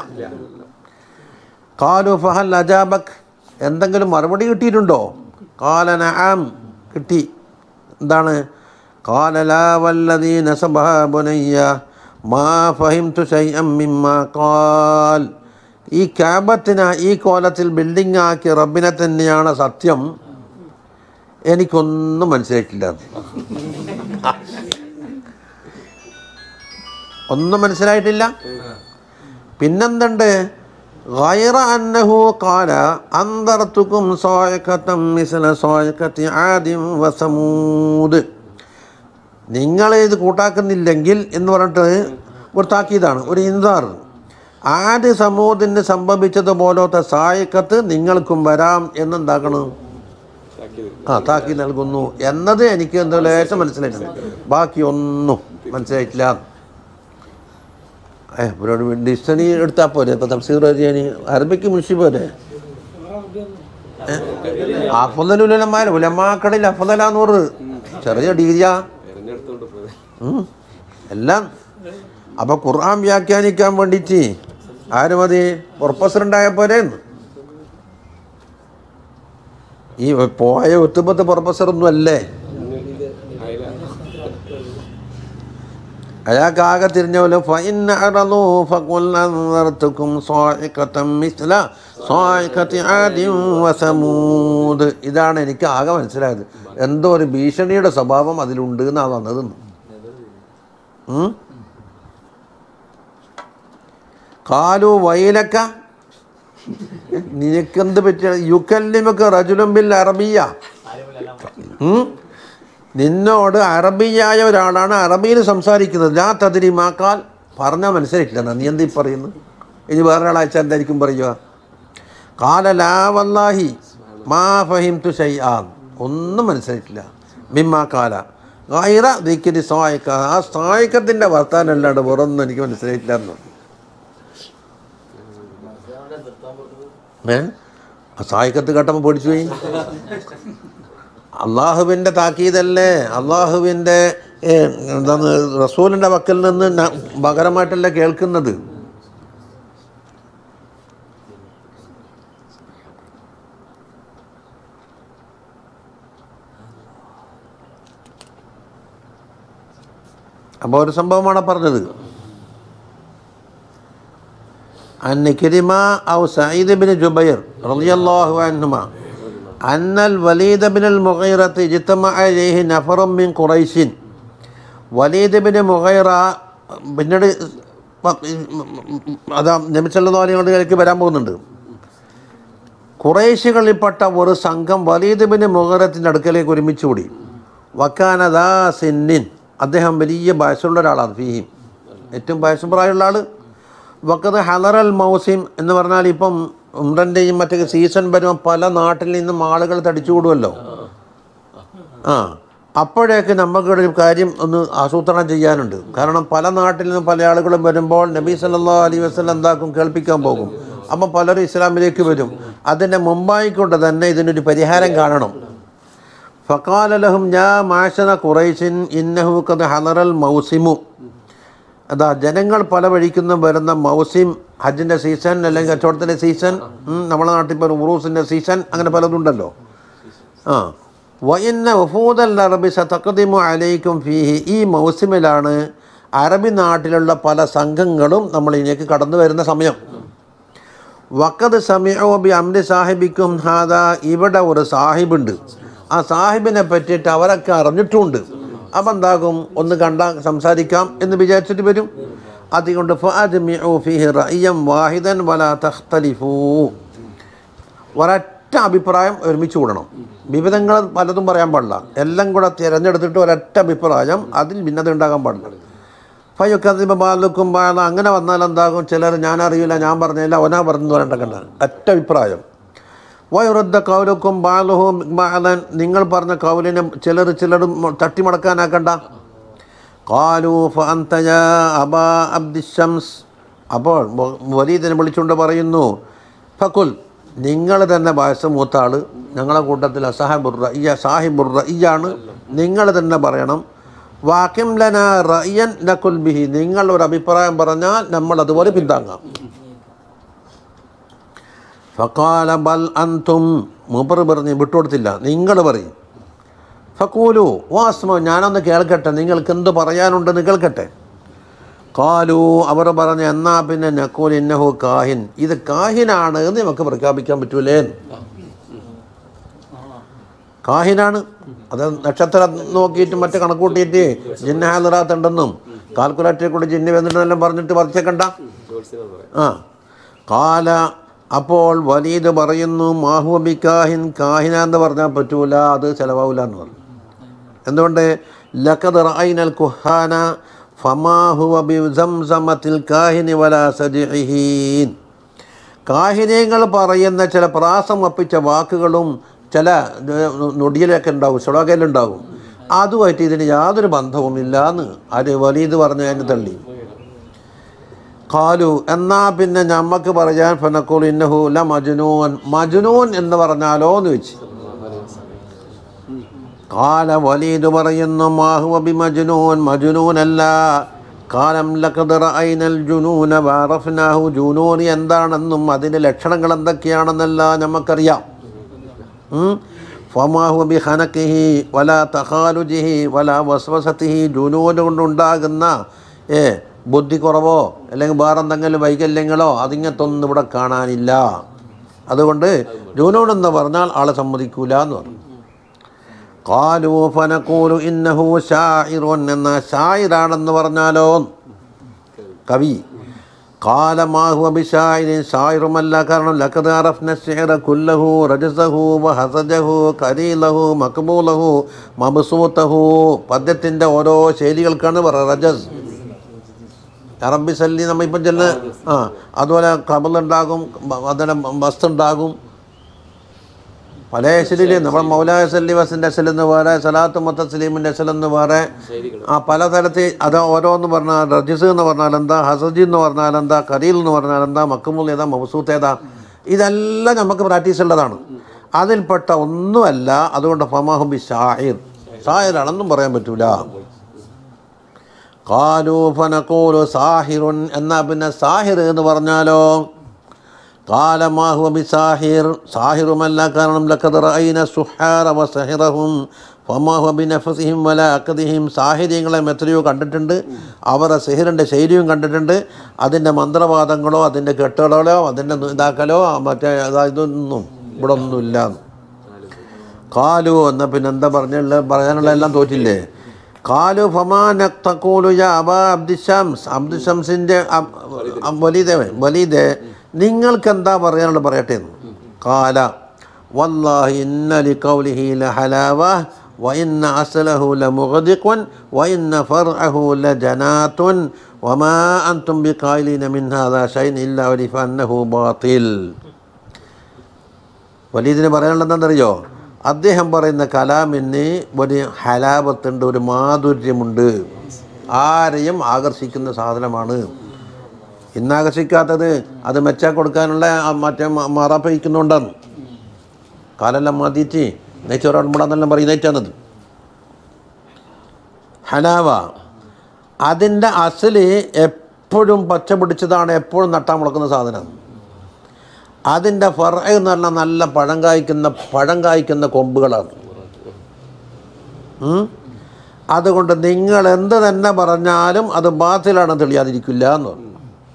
കാലു ഫഹൽ അജാബക് എന്തെങ്കിലും മറുപടി കിട്ടിയിട്ടുണ്ടോ കാല നആം കിട്ടി എന്താണ് കാല ലാ വല്ലദീ നസബഹ ബുനയ്യ മാ ഫഹിംതു ശൈഅം മിമ്മാ ഖാൽ ഈ ക്യാബത്തിനെ ഈ കോലത്തിൽ ബിൽഡിംഗ് ആക്കിയ റബ്ബിനെ തന്നെയാണ് സത്യം എനിക്കൊന്നും മനസ്സിലായിട്ടില്ല ഒന്നും മനസ്സിലായിട്ടില്ല പിന്നെന്തുണ്ട് غير أنه قال أنذرتكم صاعقة مثل صاعقة عاد وثمود നിങ്ങൾ ഇത് കൂട്ടാക്കുന്നില്ലെങ്കിൽ എന്ന് പറഞ്ഞിട്ട് ഒരു താക്കീതാണ് ഒരു ഇൻസാർ ആദ്യ സമൂഹത്തിന് സംഭവിച്ചതുപോലത്തെ സായക്കത്ത് നിങ്ങൾക്കും വരാം എന്നെന്താക്കണം ആ താക്കി നൽകുന്നു എന്നത് എനിക്ക് എന്തോ ലേശം മനസ്സിലായിട്ടുണ്ട് ബാക്കി ഒന്നും മനസ്സിലായിട്ടില്ല ഏ ഇവരോട് ഡിസ്റ്റണി എടുത്താൽ പോരെ ഇപ്പം തഫ്സീർ ചെയ്യാൻ അറബിക്ക് മുൻഷി പോരെ അഫദലുലമാർ ഉലമാക്കടയിൽ അഫദലാന്ന് പറഞ്ഞത് ചെറിയ ഡിഗ്രിയാ ഉം. എല്ലാം അപ്പോൾ ഖുർആൻ വ്യാഖ്യാനിക്കാൻ വേണ്ടിയിട്ട് ആര് മതി പ്രൊഫസർ ഉണ്ടായ പോരേന്ന് ഈ പോയ ഒത്തുപത്ത് പ്രൊഫസർ ഒന്നും അല്ലേ അയാൾക്ക് ആകെ തിരിഞ്ഞ പോലെ ഫൈൻ അറളൂ ഫഖുൽ അൻദർതുക്കും സായിഖതൻ മിസ്ല സായിഖതി ആദിൻ വസമൂദ് ഇതാണ് എനിക്ക് ആകെ മനസ്സിലായത് എന്തോ ഒരു ഭീഷണിയുടെ സ്വഭാവം അതിലുണ്ട് എന്നാണ് വന്നത് ഉം? കാലു വൈലക്ക നിനക്കെന്ത് പറ്റിയ യുക്കല്ലിമൊക്കെ റജുലും ബിൽ അറബിയ ഉം? നിന്നോട് അറബിയായ ഒരാളാണ് അറബിയിൽ സംസാരിക്കുന്നത് ലാ തതിരി മാക്കാൽ പറഞ്ഞാൽ മനസ്സിലായിട്ടില്ല നീ എന്ത് ഈ പറയുന്നു ഇനി വേറൊരാളാഴ്ച എന്തായിരിക്കും പറയുക കാല ലാ വല്ലാഹി മാ ഫഹിം തു ഷൈആൻ ഒന്നും മനസ്സിലായിട്ടില്ല മിമ്മാ കാല ഗൈറ ദിക്കിരി സായിക്ക ആ സായിക്കത്തിൻ്റെ വർത്താനം അല്ലാണ്ട് വേറൊന്നും എനിക്ക് മനസ്സിലായിട്ടില്ല എന്ന് ഏ ആ സായിക്കത്ത് കേട്ടപ്പോൾ പേടിച്ചു പോയി അള്ളാഹുവിൻ്റെ താക്കീതല്ലേ അള്ളാഹുവിൻ്റെ ഏ, എന്താണ് റസൂലിൻ്റെ വക്കൽ നിന്ന് ന- പകരമായിട്ടല്ല കേൾക്കുന്നത് അപ്പോൾ ഒരു സംഭവമാണ് പറഞ്ഞത് أن كريمة أو سعيد بن جبير رضي الله عنهما أن الوليد بن المغيرة اجتمع إليه نفر من قريش വലീദ് ബിൻ മുഹൈറ പിന്നീട് പ- അതാ നബിസല്ലാലിലേക്ക് വരാൻ പോകുന്നുണ്ട് കുറേശികളിൽപ്പെട്ട ഒരു സംഘം വലീദ് ബിൻ മുഹറത്തിൻ്റെ അടുക്കലേക്ക് ഒരുമിച്ച് കൂടി വക്കാനദാ സിന്നിൻ അദ്ദേഹം വലിയ വയസ്സുള്ള ഒരാളാണ് ഫീഹിം ഏറ്റവും വയസ്സും പ്രായമുള്ള ആൾ വക്കത് ഹലറൽ മൗസിം എന്ന് പറഞ്ഞാൽ ഇപ്പം ഉംറൻ്റെയും മറ്റേ സീസൺ വരുമ്പോൾ പല നാട്ടിൽ നിന്നും ആളുകൾ തടിച്ചുകൂടുമല്ലോ ആ അപ്പോഴേക്ക് നമുക്കൊരു കാര്യം ഒന്ന് ആസൂത്രണം ചെയ്യാനുണ്ട് കാരണം പല നാട്ടിൽ നിന്നും പല ആളുകളും വരുമ്പോൾ നബി സല്ലാ അലൈ വസ്ലം എന്താക്കും കേൾപ്പിക്കാൻ പോകും അപ്പം പലരും ഇസ്ലാമിലേക്ക് വരും അതിൻ്റെ മുമ്പായിക്കൊണ്ട് തന്നെ ഇതിനൊരു പരിഹാരം കാണണം ഫക്കാലലഹും ഞാ മാഷന ഖുറൈശിൻ ഇന്നഹു കത് ഹലറൽ മൗസിമു അതാ ജനങ്ങൾ പല വഴിക്കുന്നും വരുന്ന മൗസിം ഹജ്ജിൻ്റെ സീസൺ അല്ലെങ്കിൽ കച്ചവടത്തിൻ്റെ സീസൺ ഉം, നമ്മുടെ നാട്ടിൽ ഇപ്പോൾ ഉറൂസിൻ്റെ സീസൺ അങ്ങനെ പലതുണ്ടല്ലോ ആ വയന്ന വഫൂദൽ അറബി സതഖദിമു അലൈക്കും ഫീഹി ഈ മൗസിമിലാണ് അറബി നാട്ടിലുള്ള പല സംഘങ്ങളും നമ്മളിലേക്ക് കടന്നു വരുന്ന സമയം വക്കത് സമയോ ബി അമ്രി സാഹിബിക്കും ഹാദ ഇവിടെ ഒരു സാഹിബുണ്ട് ആ സാഹിബിനെ പറ്റിയിട്ട് അവരൊക്കെ അറിഞ്ഞിട്ടുമുണ്ട് അപ്പം എന്താകും ഒന്ന് കണ്ടാൽ സംസാരിക്കാം എന്ന് വിചാരിച്ചിട്ട് വരും അതുകൊണ്ട് ഫഅജ്മിഉ ഫീഹി റഅയ്യം വാഹിദൻ വലാ തഖ്തലിഫൂ ഒരൊറ്റ അഭിപ്രായം ഒരുമിച്ച് കൂടണം വിവിധങ്ങൾ പലതും പറയാൻ പാടില്ല എല്ലാം കൂടെ തിരഞ്ഞെടുത്തിട്ട് ഒരൊറ്റ അഭിപ്രായം അതിൽ ഭിന്നത ഉണ്ടാകാൻ പാടില്ല ഫയ്യൊക്കെ ബാലക്കും ബാല അങ്ങനെ വന്നാൽ എന്താകും ചിലർ ഞാൻ അറിയില്ല ഞാൻ പറഞ്ഞില്ല ഒനാ പറഞ്ഞു പറയണ്ടക്കണ്ട ഒറ്റ അഭിപ്രായം വയുറുദ്ധ കൗലക്കും ബാലഹും ബാലൻ നിങ്ങൾ പറഞ്ഞ കൗലിനെ ചിലർ ചിലർ തട്ടിമടക്കാനാക്കണ്ട കാലു ഫഅന്തയ അബാ അബ്ദിഷംസ് അപ്പോൾ വലീദിനെ വിളിച്ചുകൊണ്ട് പറയുന്നു ഫക്കുൽ നിങ്ങൾ തന്നെ വയസ്സ് മൂത്ത ആൾ ഞങ്ങളെ കൂട്ടത്തിൽ അസാഹിബുർ റയ്യ സാഹിബുർ റയ്യാണ് നിങ്ങൾ തന്നെ പറയണം വാക്യം ലന റയ്യൻ നക്കുൽ ബിഹി നിങ്ങൾ ഒരു അഭിപ്രായം പറഞ്ഞാൽ നമ്മൾ അതുപോലെ പിന്താങ്ങാം ഫക്കാല ബൽ അന്തും മൂപ്പർ പറഞ്ഞ് വിട്ടുകൊടുത്തില്ല നിങ്ങൾ പറയും ഫക്കൂലു വാസ്മോ ഞാനൊന്ന് കേൾക്കട്ടെ നിങ്ങൾക്ക് എന്ത് പറയാനുണ്ടെന്ന് കേൾക്കട്ടെ കാലു അവർ പറഞ്ഞ എന്നാ പിന്നെ നക്കൂൽ ഇന്നഹു കാഹിൻ ഇത് കാഹിനാണ് എന്ന് നമുക്ക് പ്രഖ്യാപിക്കാൻ പറ്റൂലേ കാഹിനാണ് അത് നക്ഷത്രം നോക്കിയിട്ട് മറ്റേ കണക്കൂട്ടിയിട്ട് ജിന്ന ഹാലറാത്തുണ്ടെന്നും കാൽക്കുലേറ്ററിൽ കൂടി ജിന്ന വന്നിട്ടെന്നെല്ലാം പറഞ്ഞിട്ട് പറിച്ചേക്കണ്ട ആ കാല അപ്പോൾ വലീദ് പറയുന്നു മാഹുബി കാഹിൻ കാഹിന എന്ന് പറഞ്ഞാൽ പറ്റൂല അത് ചിലവാവില്ല എന്ന് പറഞ്ഞു എന്തുകൊണ്ട് ലഖദ് റഅയ്നൽ കുഹാന ഫമാഹുവ ബിസംസമത്തിൽ കാഹിനി വലാ സജിഹീൻ കാഹിനീയങ്ങൾ പറയുന്ന ചില പ്രാസം ഒപ്പിച്ച വാക്കുകളും ചില നൊടിയിലൊക്കെ ഉണ്ടാവും ശ്ലോകയിലുണ്ടാവും അതുമായിട്ട് ഇതിന് യാതൊരു ബന്ധവുമില്ല എന്ന് ആര് വലീദ് പറഞ്ഞ് അതിന് തള്ളി കാലു എന്നാ പിന്നെ ഞമ്മക്ക് പറയാൻ ഫനക്കൂൾ ഇന്നഹു ല മജുനൂൻ മജുനൂൻ എന്ന് പറഞ്ഞാലോ എന്ന് വെച്ച് കാല വലീദ് പറയുന്നു മാഹുവ ബി മജുനൂൻ മജുനൂൻ അല്ല കാലം ലഖദ് റഅയ്നൽ ജുനൂന വഅറഫ്നാഹു ജുനൂൻ എന്താണെന്നും അതിൻ്റെ ലക്ഷണങ്ങൾ എന്തൊക്കെയാണെന്നെല്ലാം നമുക്കറിയാം ഉം. ഫമാഹു ബി ഹനക്കിഹി വല തഹാലുജിഹി വല വസ്വസത്തിഹി ജുനൂന് കൊണ്ടുണ്ടാകുന്ന ഏ ബുദ്ധി കുറവോ അല്ലെങ്കിൽ വേറെ എന്തെങ്കിലും വൈകല്യങ്ങളോ അതിങ്ങത്തൊന്നും ഇവിടെ കാണാനില്ല അതുകൊണ്ട് ജൂനൂൻ എന്ന് പറഞ്ഞാൽ ആളെ സമ്മതിക്കൂല എന്ന് പറഞ്ഞു കാലു ഫനക്കൂലു ഇന്നഹു ഷായിറുൻ എന്ന ഷായിറാണെന്ന് പറഞ്ഞാലോ കവി കാലമാഹു അഭിഷായിരി ഷായിറുമല്ല കാരണം ലഖദ് അറഫ്ന ഷിഅറ കുല്ലഹു റജസഹു വഹസജഹു കരീലഹു മക്ബൂലഹു മബ്സൂത്തഹു പദ്യത്തിൻ്റെ ഓരോ ശൈലികൾക്കാണ് പറയുക റജസ് അറബി സല്ലി നമ്മൾ ഇപ്പം ചെല്ലുന്ന ആ അതുപോലെ കബലുണ്ടാകും അതിന് ബസ് ഉണ്ടാകും പല എസലില് നമ്മുടെ മൗലായ സല്ലി വസിൻ്റെ എസൽ എന്ന് വേറെ സലാത്ത് മത്ത സലീമിൻ്റെ എസൽ എന്ന് വേറെ ആ പലതരത്തിൽ അത് ഓരോന്ന് പറഞ്ഞാൽ റജിസ് എന്ന് പറഞ്ഞാൽ എന്താ ഹസജി എന്ന് പറഞ്ഞാൽ എന്താ കരീൽ എന്ന് പറഞ്ഞാൽ എന്താ മക്കുമുൽ ഏതാ മൗസൂത്ത് ഏതാ ഇതെല്ലാം നമുക്ക് പ്രാക്ടീസ് ഉള്ളതാണ് അതിൽപ്പെട്ട ഒന്നുമല്ല അതുകൊണ്ട് ഫമാഹുബി ഷാഹിർ ഷാഹിറാണെന്നും പറയാൻ പറ്റൂല കാലു ഫനക്കൂലു സാഹിറുൻ എന്നാ പിന്നെ സാഹിർ എന്ന് പറഞ്ഞാലോ കാലമാഹുവ ബി സാഹിർ സാഹിറുമല്ല കാരണം ലക്കത് റഅയ്ന സുഹാറ വസഹിറഹും ഫമാഹുവ ബി നഫസിഹിം വല അക്കദിഹിം സാഹിര്യങ്ങളെ എത്രയോ കണ്ടിട്ടുണ്ട് അവരുടെ സിഹിറിൻ്റെ ശൈലിയും കണ്ടിട്ടുണ്ട് അതിൻ്റെ മന്ത്രവാദങ്ങളോ അതിൻ്റെ കെട്ടുകളോ അതിൻ്റെ ഇതാക്കലോ മറ്റേ അതാ ഇതൊന്നും ഇവിടെ ഒന്നുമില്ല കാലു എന്ന പിന്നെ എന്താ പറഞ്ഞുള്ള പറയാനുള്ള എല്ലാം തോറ്റില്ലേ കാലു ഫമാനക്തൂലു യാ അബാ അബ്ദിഷംസ് അബ്ദുഷംസിൻ്റെ വലീദേ വലീദേ നിങ്ങൾക്ക് എന്താ പറയാനുള്ളത് പറയട്ടെ എന്ന് കാല വല്ലാഹി ഇന്ന ലിഖൗലിഹി ലഹലാവ وإن أصله لمغدق وإن فرعه لجنات وما أنتم بقائلين من هذا شيء إلا ولف أنه باطل വലീദിന് പറയാനുള്ളത് എന്താണെന്നറിയോ അദ്ദേഹം പറയുന്ന കലാമിന് ഒരു ഹലാപത്തുണ്ട് ഒരു മാധുര്യമുണ്ട് ആരെയും ആകർഷിക്കുന്ന സാധനമാണ് ഇന്ന് ആകർഷിക്കാത്തത് അത് മെച്ചാ കൊടുക്കാനുള്ള ആ മറ്റേ മറപ്പയിക്കുന്നുണ്ടെന്ന് കാലെല്ലാം മാറ്റിയിട്ട് നെയ്ച്ചോറാടുമ്പോഴാന്നെല്ലാം പറയും നെയ്റ്റാന്നത് ഹലാവ അതിൻ്റെ അസല് എപ്പോഴും പച്ച പിടിച്ചതാണ് എപ്പോഴും നട്ടാൻ മുളക്കുന്ന സാധനം അതിൻ്റെ ഫറ എന്ന് പറഞ്ഞാൽ നല്ല പഴം കായ്ക്കുന്ന പഴം കായ്ക്കുന്ന കൊമ്പുകളാണ് ഉം? അതുകൊണ്ട് നിങ്ങൾ എന്ത് തന്നെ പറഞ്ഞാലും അത് ബാത്തിലാണ് തെളിയാതിരിക്കില്ല എന്ന് പറഞ്ഞു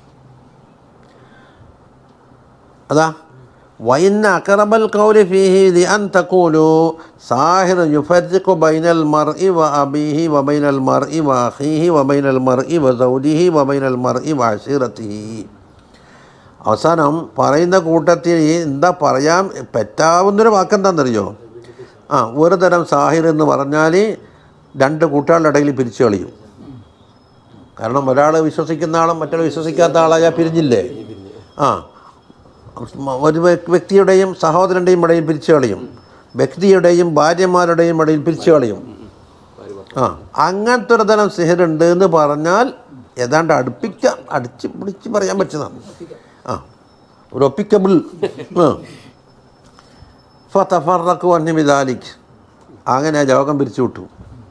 അതാ വൈന്ന അക്രബൽ കൗലി ഫീഹി ലി അൻ തഖൂലു സാഹിർ യുഫർജിഖു ബൈനൽ മർഇ വ അബീഹി വ ബൈനൽ മർഇ വ അഖീഹി വ ബൈനൽ മർഇ വ സൗജിഹി വ ബൈനൽ മർഇ വ അശീറത്തിഹി അവസാനം പറയുന്ന കൂട്ടത്തിൽ എന്താ പറയാൻ പറ്റാവുന്നൊരു വാക്കെന്താണെന്നറിയോ ആ ഒരു തരം സാഹിർ എന്ന് പറഞ്ഞാൽ രണ്ട് കൂട്ടുകാരുടെ ഇടയിൽ പിരിച്ചു കളയും കാരണം ഒരാൾ വിശ്വസിക്കുന്ന ആളും മറ്റൊരാൾ വിശ്വസിക്കാത്ത ആളായാൽ പിരിഞ്ഞില്ലേ ആ ഒരു വ്യ- വ്യക്തിയുടെയും സഹോദരൻ്റെയും ഇടയിൽ പിരിച്ചു കളയും വ്യക്തിയുടെയും ഭാര്യമാരുടെയും ഇടയിൽ പിരിച്ചു കളയും ആ അങ്ങനത്തെ ഒരു തരം സിഹറുണ്ട് എന്ന് പറഞ്ഞാൽ ഏതാണ്ട് അടുപ്പിക്കാം അടിച്ച് പിടിച്ച് പറയാൻ പറ്റുന്നതാണ് ആ ഒരു ഒപ്പിക്കബിൾ ഫതഫറക്കു അന്യമിതാലിക് അങ്ങനെ ആ യോഗം പിരിച്ചു വിട്ടു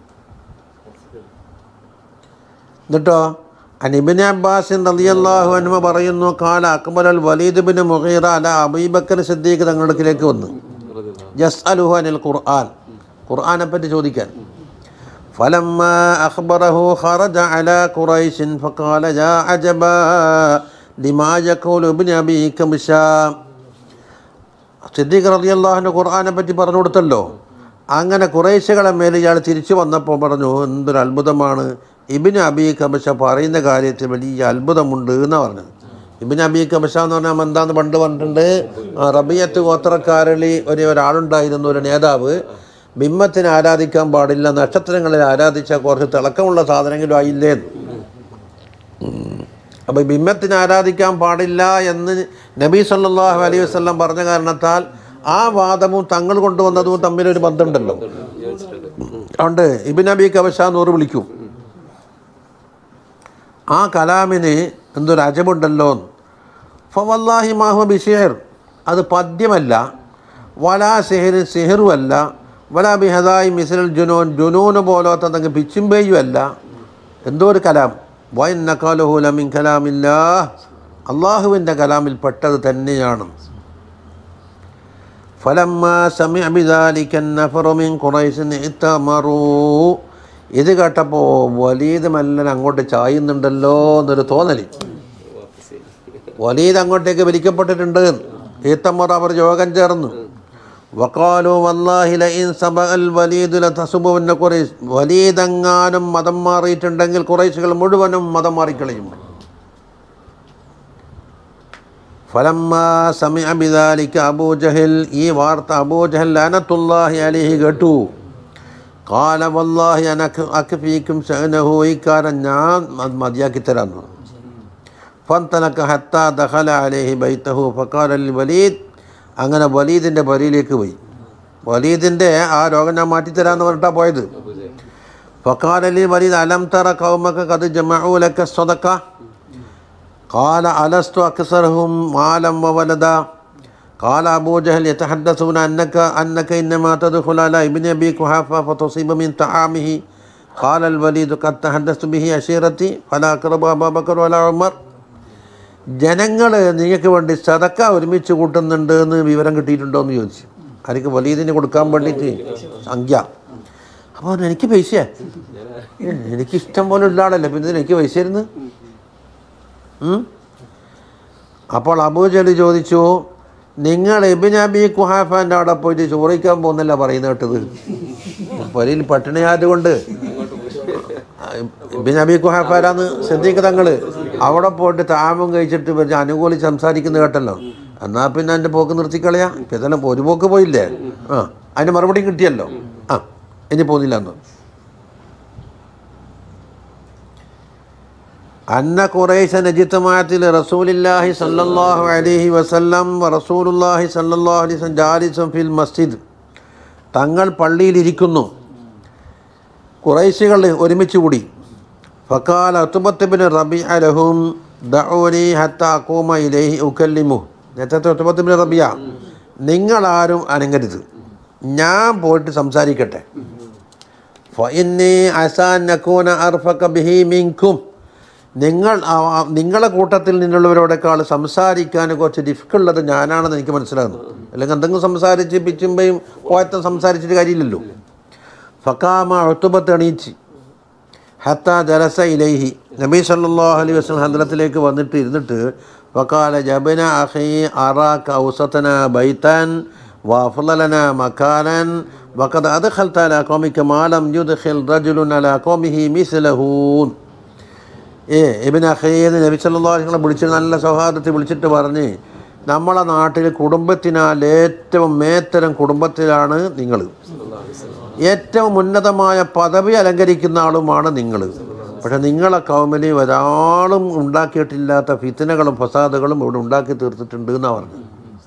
എന്നിട്ടോ അനിബിൻ അബ്ബാസിൻ റളിയല്ലാഹു അൻഹു പറയുന്നു കാല അക്ബർ അൽ വലീദ് ബിൻ മുഗീറ അല അബീബക്കർ സിദ്ദീഖ് തങ്ങളുടെ അടുക്കിലേക്ക് വന്നു ജസ് അലുഹു അനിൽ ഖുർആൻ ഖുർആനെ പറ്റി ചോദിക്കാൻ فلما أخبره خرج على قريش فقال يا عجبا لما يقول ابن أبي كبشا സിദ്ദീഖ് റളിയല്ലാഹുവിൻ്റെ ഖുർആനെ പറ്റി പറഞ്ഞു കൊടുത്തല്ലോ അങ്ങനെ കുറേശ്ശകളെ മേലെ ഇയാൾ തിരിച്ചു വന്നപ്പോൾ പറഞ്ഞു എന്തൊരു അത്ഭുതമാണ് ഇബിന് അബി കബശ പറയുന്ന കാര്യത്തിൽ വലിയ അത്ഭുതമുണ്ട് എന്നാണ് പറഞ്ഞത് ഇബിന് അബി കബശ എന്ന് പറഞ്ഞാൽ എന്താന്ന് പണ്ട് പറഞ്ഞിട്ടുണ്ട് ആ, റബിയത്ത് ഗോത്രക്കാരിൽ ഒരു ഒരാളുണ്ടായിരുന്നു ഒരു നേതാവ് ബിംബത്തിനെ ആരാധിക്കാൻ പാടില്ല നക്ഷത്രങ്ങളെ ആരാധിച്ചാൽ കുറച്ച് തിളക്കമുള്ള സാധനങ്ങളും ആയില്ലേ അപ്പോൾ ബിംബത്തിനെ ആരാധിക്കാൻ പാടില്ല എന്ന് നബി സല്ലല്ലാഹു അലൈഹി വസല്ലം പറഞ്ഞ കാരണത്താൽ ആ വാദവും തങ്ങൾ കൊണ്ടുവന്നതും തമ്മിലൊരു ബന്ധമുണ്ടല്ലോ അതുകൊണ്ട് ഇബിൻ നബി കവശ നൂറ് വിളിക്കും ആ കലാമിന് എന്തൊരു അജമുണ്ടല്ലോ ഫവല്ലാഹി മാഹു ബിഷേർ അത് പദ്യമല്ല വലാ സിഹിർ സിഹിറുമല്ല വലാ ബിഹദായി മിസിൽ ജുനൂൻ ജുനൂന് പോലത്തെ എന്തെങ്കിലും പിച്ചുംപേയും അല്ല എന്തോ ഒരു കലാം വൈനക്കാലുഹുല മിൻ കലാമില്ല അള്ളാഹുവിൻ്റെ കലാമിൽ പെട്ടത് തന്നെയാണ് فلما سمع بذلك النفر من قريش ائتمروا ഇത് കേട്ടപ്പോൾ വലീദ് മെല്ലൻ അങ്ങോട്ട് ചായുന്നുണ്ടല്ലോ എന്നൊരു തോന്നൽ വലീദ് അങ്ങോട്ടേക്ക് വലിക്കപ്പെട്ടിട്ടുണ്ട് ഈത്തമ്മർ അവർ യോഗം ചേർന്നു വക്കാലു വല്ലാഹി ലഇൻ സബഅൽ വലീദ് ലതസുബുന്ന ഖുറൈശ് വലീദ് എങ്ങാനും മതം മാറിയിട്ടുണ്ടെങ്കിൽ ഖുറൈശികൾ മുഴുവനും മതം മാറിക്കളയും ഫലമ്മ സമയ ബിദാലിക്ക് അബൂ ജഹൽ ഈ വാർത്ത അബൂ ജഹൽ ലനത്തുല്ലാഹി അലിഹി കേട്ടു കാല വല്ലാഹി അനക്ക് അക്ഫീക്കും ഷഅനഹു ഈ കാരം ഞാൻ മ- മതിയാക്കി തരാമെന്ന് പറഞ്ഞു. ഫന്തലക്ക ഹത്ത ദഹല അലേഹി ബൈത്തഹു ഫക്കാൽ അൽ വലീദ് അങ്ങനെ വലീദിൻ്റെ ബലിയിലേക്ക് പോയി വലീദിൻ്റെ ആ രോഗം ഞാൻ മാറ്റിത്തരാമെന്ന് പറഞ്ഞിട്ടാണ് പോയത് ഫക്കാൽ അലി വലീദ് അലം തറ കൗമക്ക കത് ജമഊലക്ക സ്വതക്ക قال ألست أكثرهم مالا وولدا قال أبو جهل يتحدثون أنك أنك إنما تدخل على ابن أبي قحافة فتصيب من طعامه قال الوليد قد تحدثت به عشيرتي فلا أقرب أبا بكر ولا عمر ജനങ്ങൾ നിങ്ങൾക്ക് വേണ്ടി സതക്ക ഒരുമിച്ച് കൂട്ടുന്നുണ്ട് എന്ന് വിവരം കിട്ടിയിട്ടുണ്ടോ എന്ന് ചോദിച്ചു ആർക്ക് വലീദിന് കൊടുക്കാൻ വേണ്ടിയിട്ട് സംഖ്യ അപ്പോൾ എനിക്ക് പൈസ എനിക്ക് ഇഷ്ടം പോലെ ഉള്ള ആളല്ലേ പിന്നെ ഇതിന് എനിക്ക് പൈസ ആയിരുന്നു ഉം? അപ്പോൾ അബൂജലി ചോദിച്ചു നിങ്ങൾ ഇബിൻ അബി കുഹാഫാൻ്റെ അവിടെ പോയിട്ട് ചോറിക്കാൻ പോകുന്നല്ല പറയുന്നത് കേട്ടത് പൊരിയിൽ പട്ടിണിയായതുകൊണ്ട് ഇബിൻ അബി കുഹാഫാരാന്ന് ശ്രദ്ധിക്കുക തങ്ങൾ അവിടെ പോയിട്ട് താമം കഴിച്ചിട്ട് ഇവർ അനുകൂലിച്ച് സംസാരിക്കുന്നത് കേട്ടല്ലോ എന്നാൽ പിന്നെ എൻ്റെ പോക്ക് നിർത്തിക്കളയാ ഇപ്പം ഇതെല്ലാം ഒരു പോക്ക് പോയില്ലേ ആ അതിന് മറുപടി കിട്ടിയല്ലോ ആ ഇനി പോകുന്നില്ല എന്ന് അന്ന ഖുറൈശ നജിത്തമാത്തിൽ റസൂലില്ലാഹി സല്ലല്ലാഹു അലൈഹി വസല്ലം റസൂലുല്ലാഹി സല്ലല്ലാഹു അലൈഹി വസല്ലം ജാലിസും ഫിൽ മസ്ജിദ് തങ്ങൾ പള്ളിയിലിരിക്കുന്നു ഖുറൈശികൾ ഒരുമിച്ച് കൂടി ഫക്കാൽ അത്തുബത്തുബിന് റബി അലഹും ദഊനി ഹത്ത അക്കൂമ ഇലൈഹി ഉക്കല്ലിമു നേരത്തെ ഒത്തുബത്തുബിന് റബിയ നിങ്ങളാരും അനങ്ങരുത് ഞാൻ പോയിട്ട് സംസാരിക്കട്ടെ ഫഇന്നി അസാൻ നക്കൂന അർഫക ബിഹി മിൻകും നിങ്ങൾ ആ- ആ- നിങ്ങളെ കൂട്ടത്തിൽ നിന്നുള്ളവരോടേക്കാൾ സംസാരിക്കാൻ കുറച്ച് ഡിഫിക്കുള്ളത് ഞാനാണെന്ന് എനിക്ക് മനസ്സിലാകുന്നു അല്ലെങ്കിൽ എന്തെങ്കിലും സംസാരിച്ച് പിച്ചുമ്പയും പോയത്തും സംസാരിച്ചിട്ട് കാര്യമില്ലല്ലോ ഫക്കാമ ഒത്തുബത്ത് എണീച്ച് ഹത്ത ജലസ ഇലൈഹി നബി സല്ലല്ലാഹു അലൈഹി വസല്ലം ഹദ്രത്തിലേക്ക് വന്നിട്ട് ഇരുന്നിട്ട് ഫക്കാല ജബന അഖി അറാക ഔസതന ബൈതൻ വഫളലന മക്കാനൻ വഖദ് അദ്ഖൽത അലാ ഖൗമിക മാ ലം യുദ്ഖിൽ റജുലുൻ അലാ ഖൗമിഹി മിസ്ലഹു ഏ ഇബിൻ അഖീന്ന് നബി സല്ലല്ലാഹു അലൈഹി വസല്ലം വിളിച്ചിട്ട് നല്ല സൗഹാർദ്ദത്തിൽ വിളിച്ചിട്ട് പറഞ്ഞ് നമ്മളെ നാട്ടിൽ കുടുംബത്തിനാൽ ഏറ്റവും മേത്തരം കുടുംബത്തിലാണ് നിങ്ങൾ ഏറ്റവും ഉന്നതമായ പദവി അലങ്കരിക്കുന്ന ആളുമാണ് നിങ്ങൾ പക്ഷെ നിങ്ങളെ കൗമിൽ ഒരാളും ഉണ്ടാക്കിയിട്ടില്ലാത്ത ഫിത്തനകളും ഫസാദുകളും ഇവിടെ ഉണ്ടാക്കി തീർത്തിട്ടുണ്ട് എന്നാണ് പറഞ്ഞത്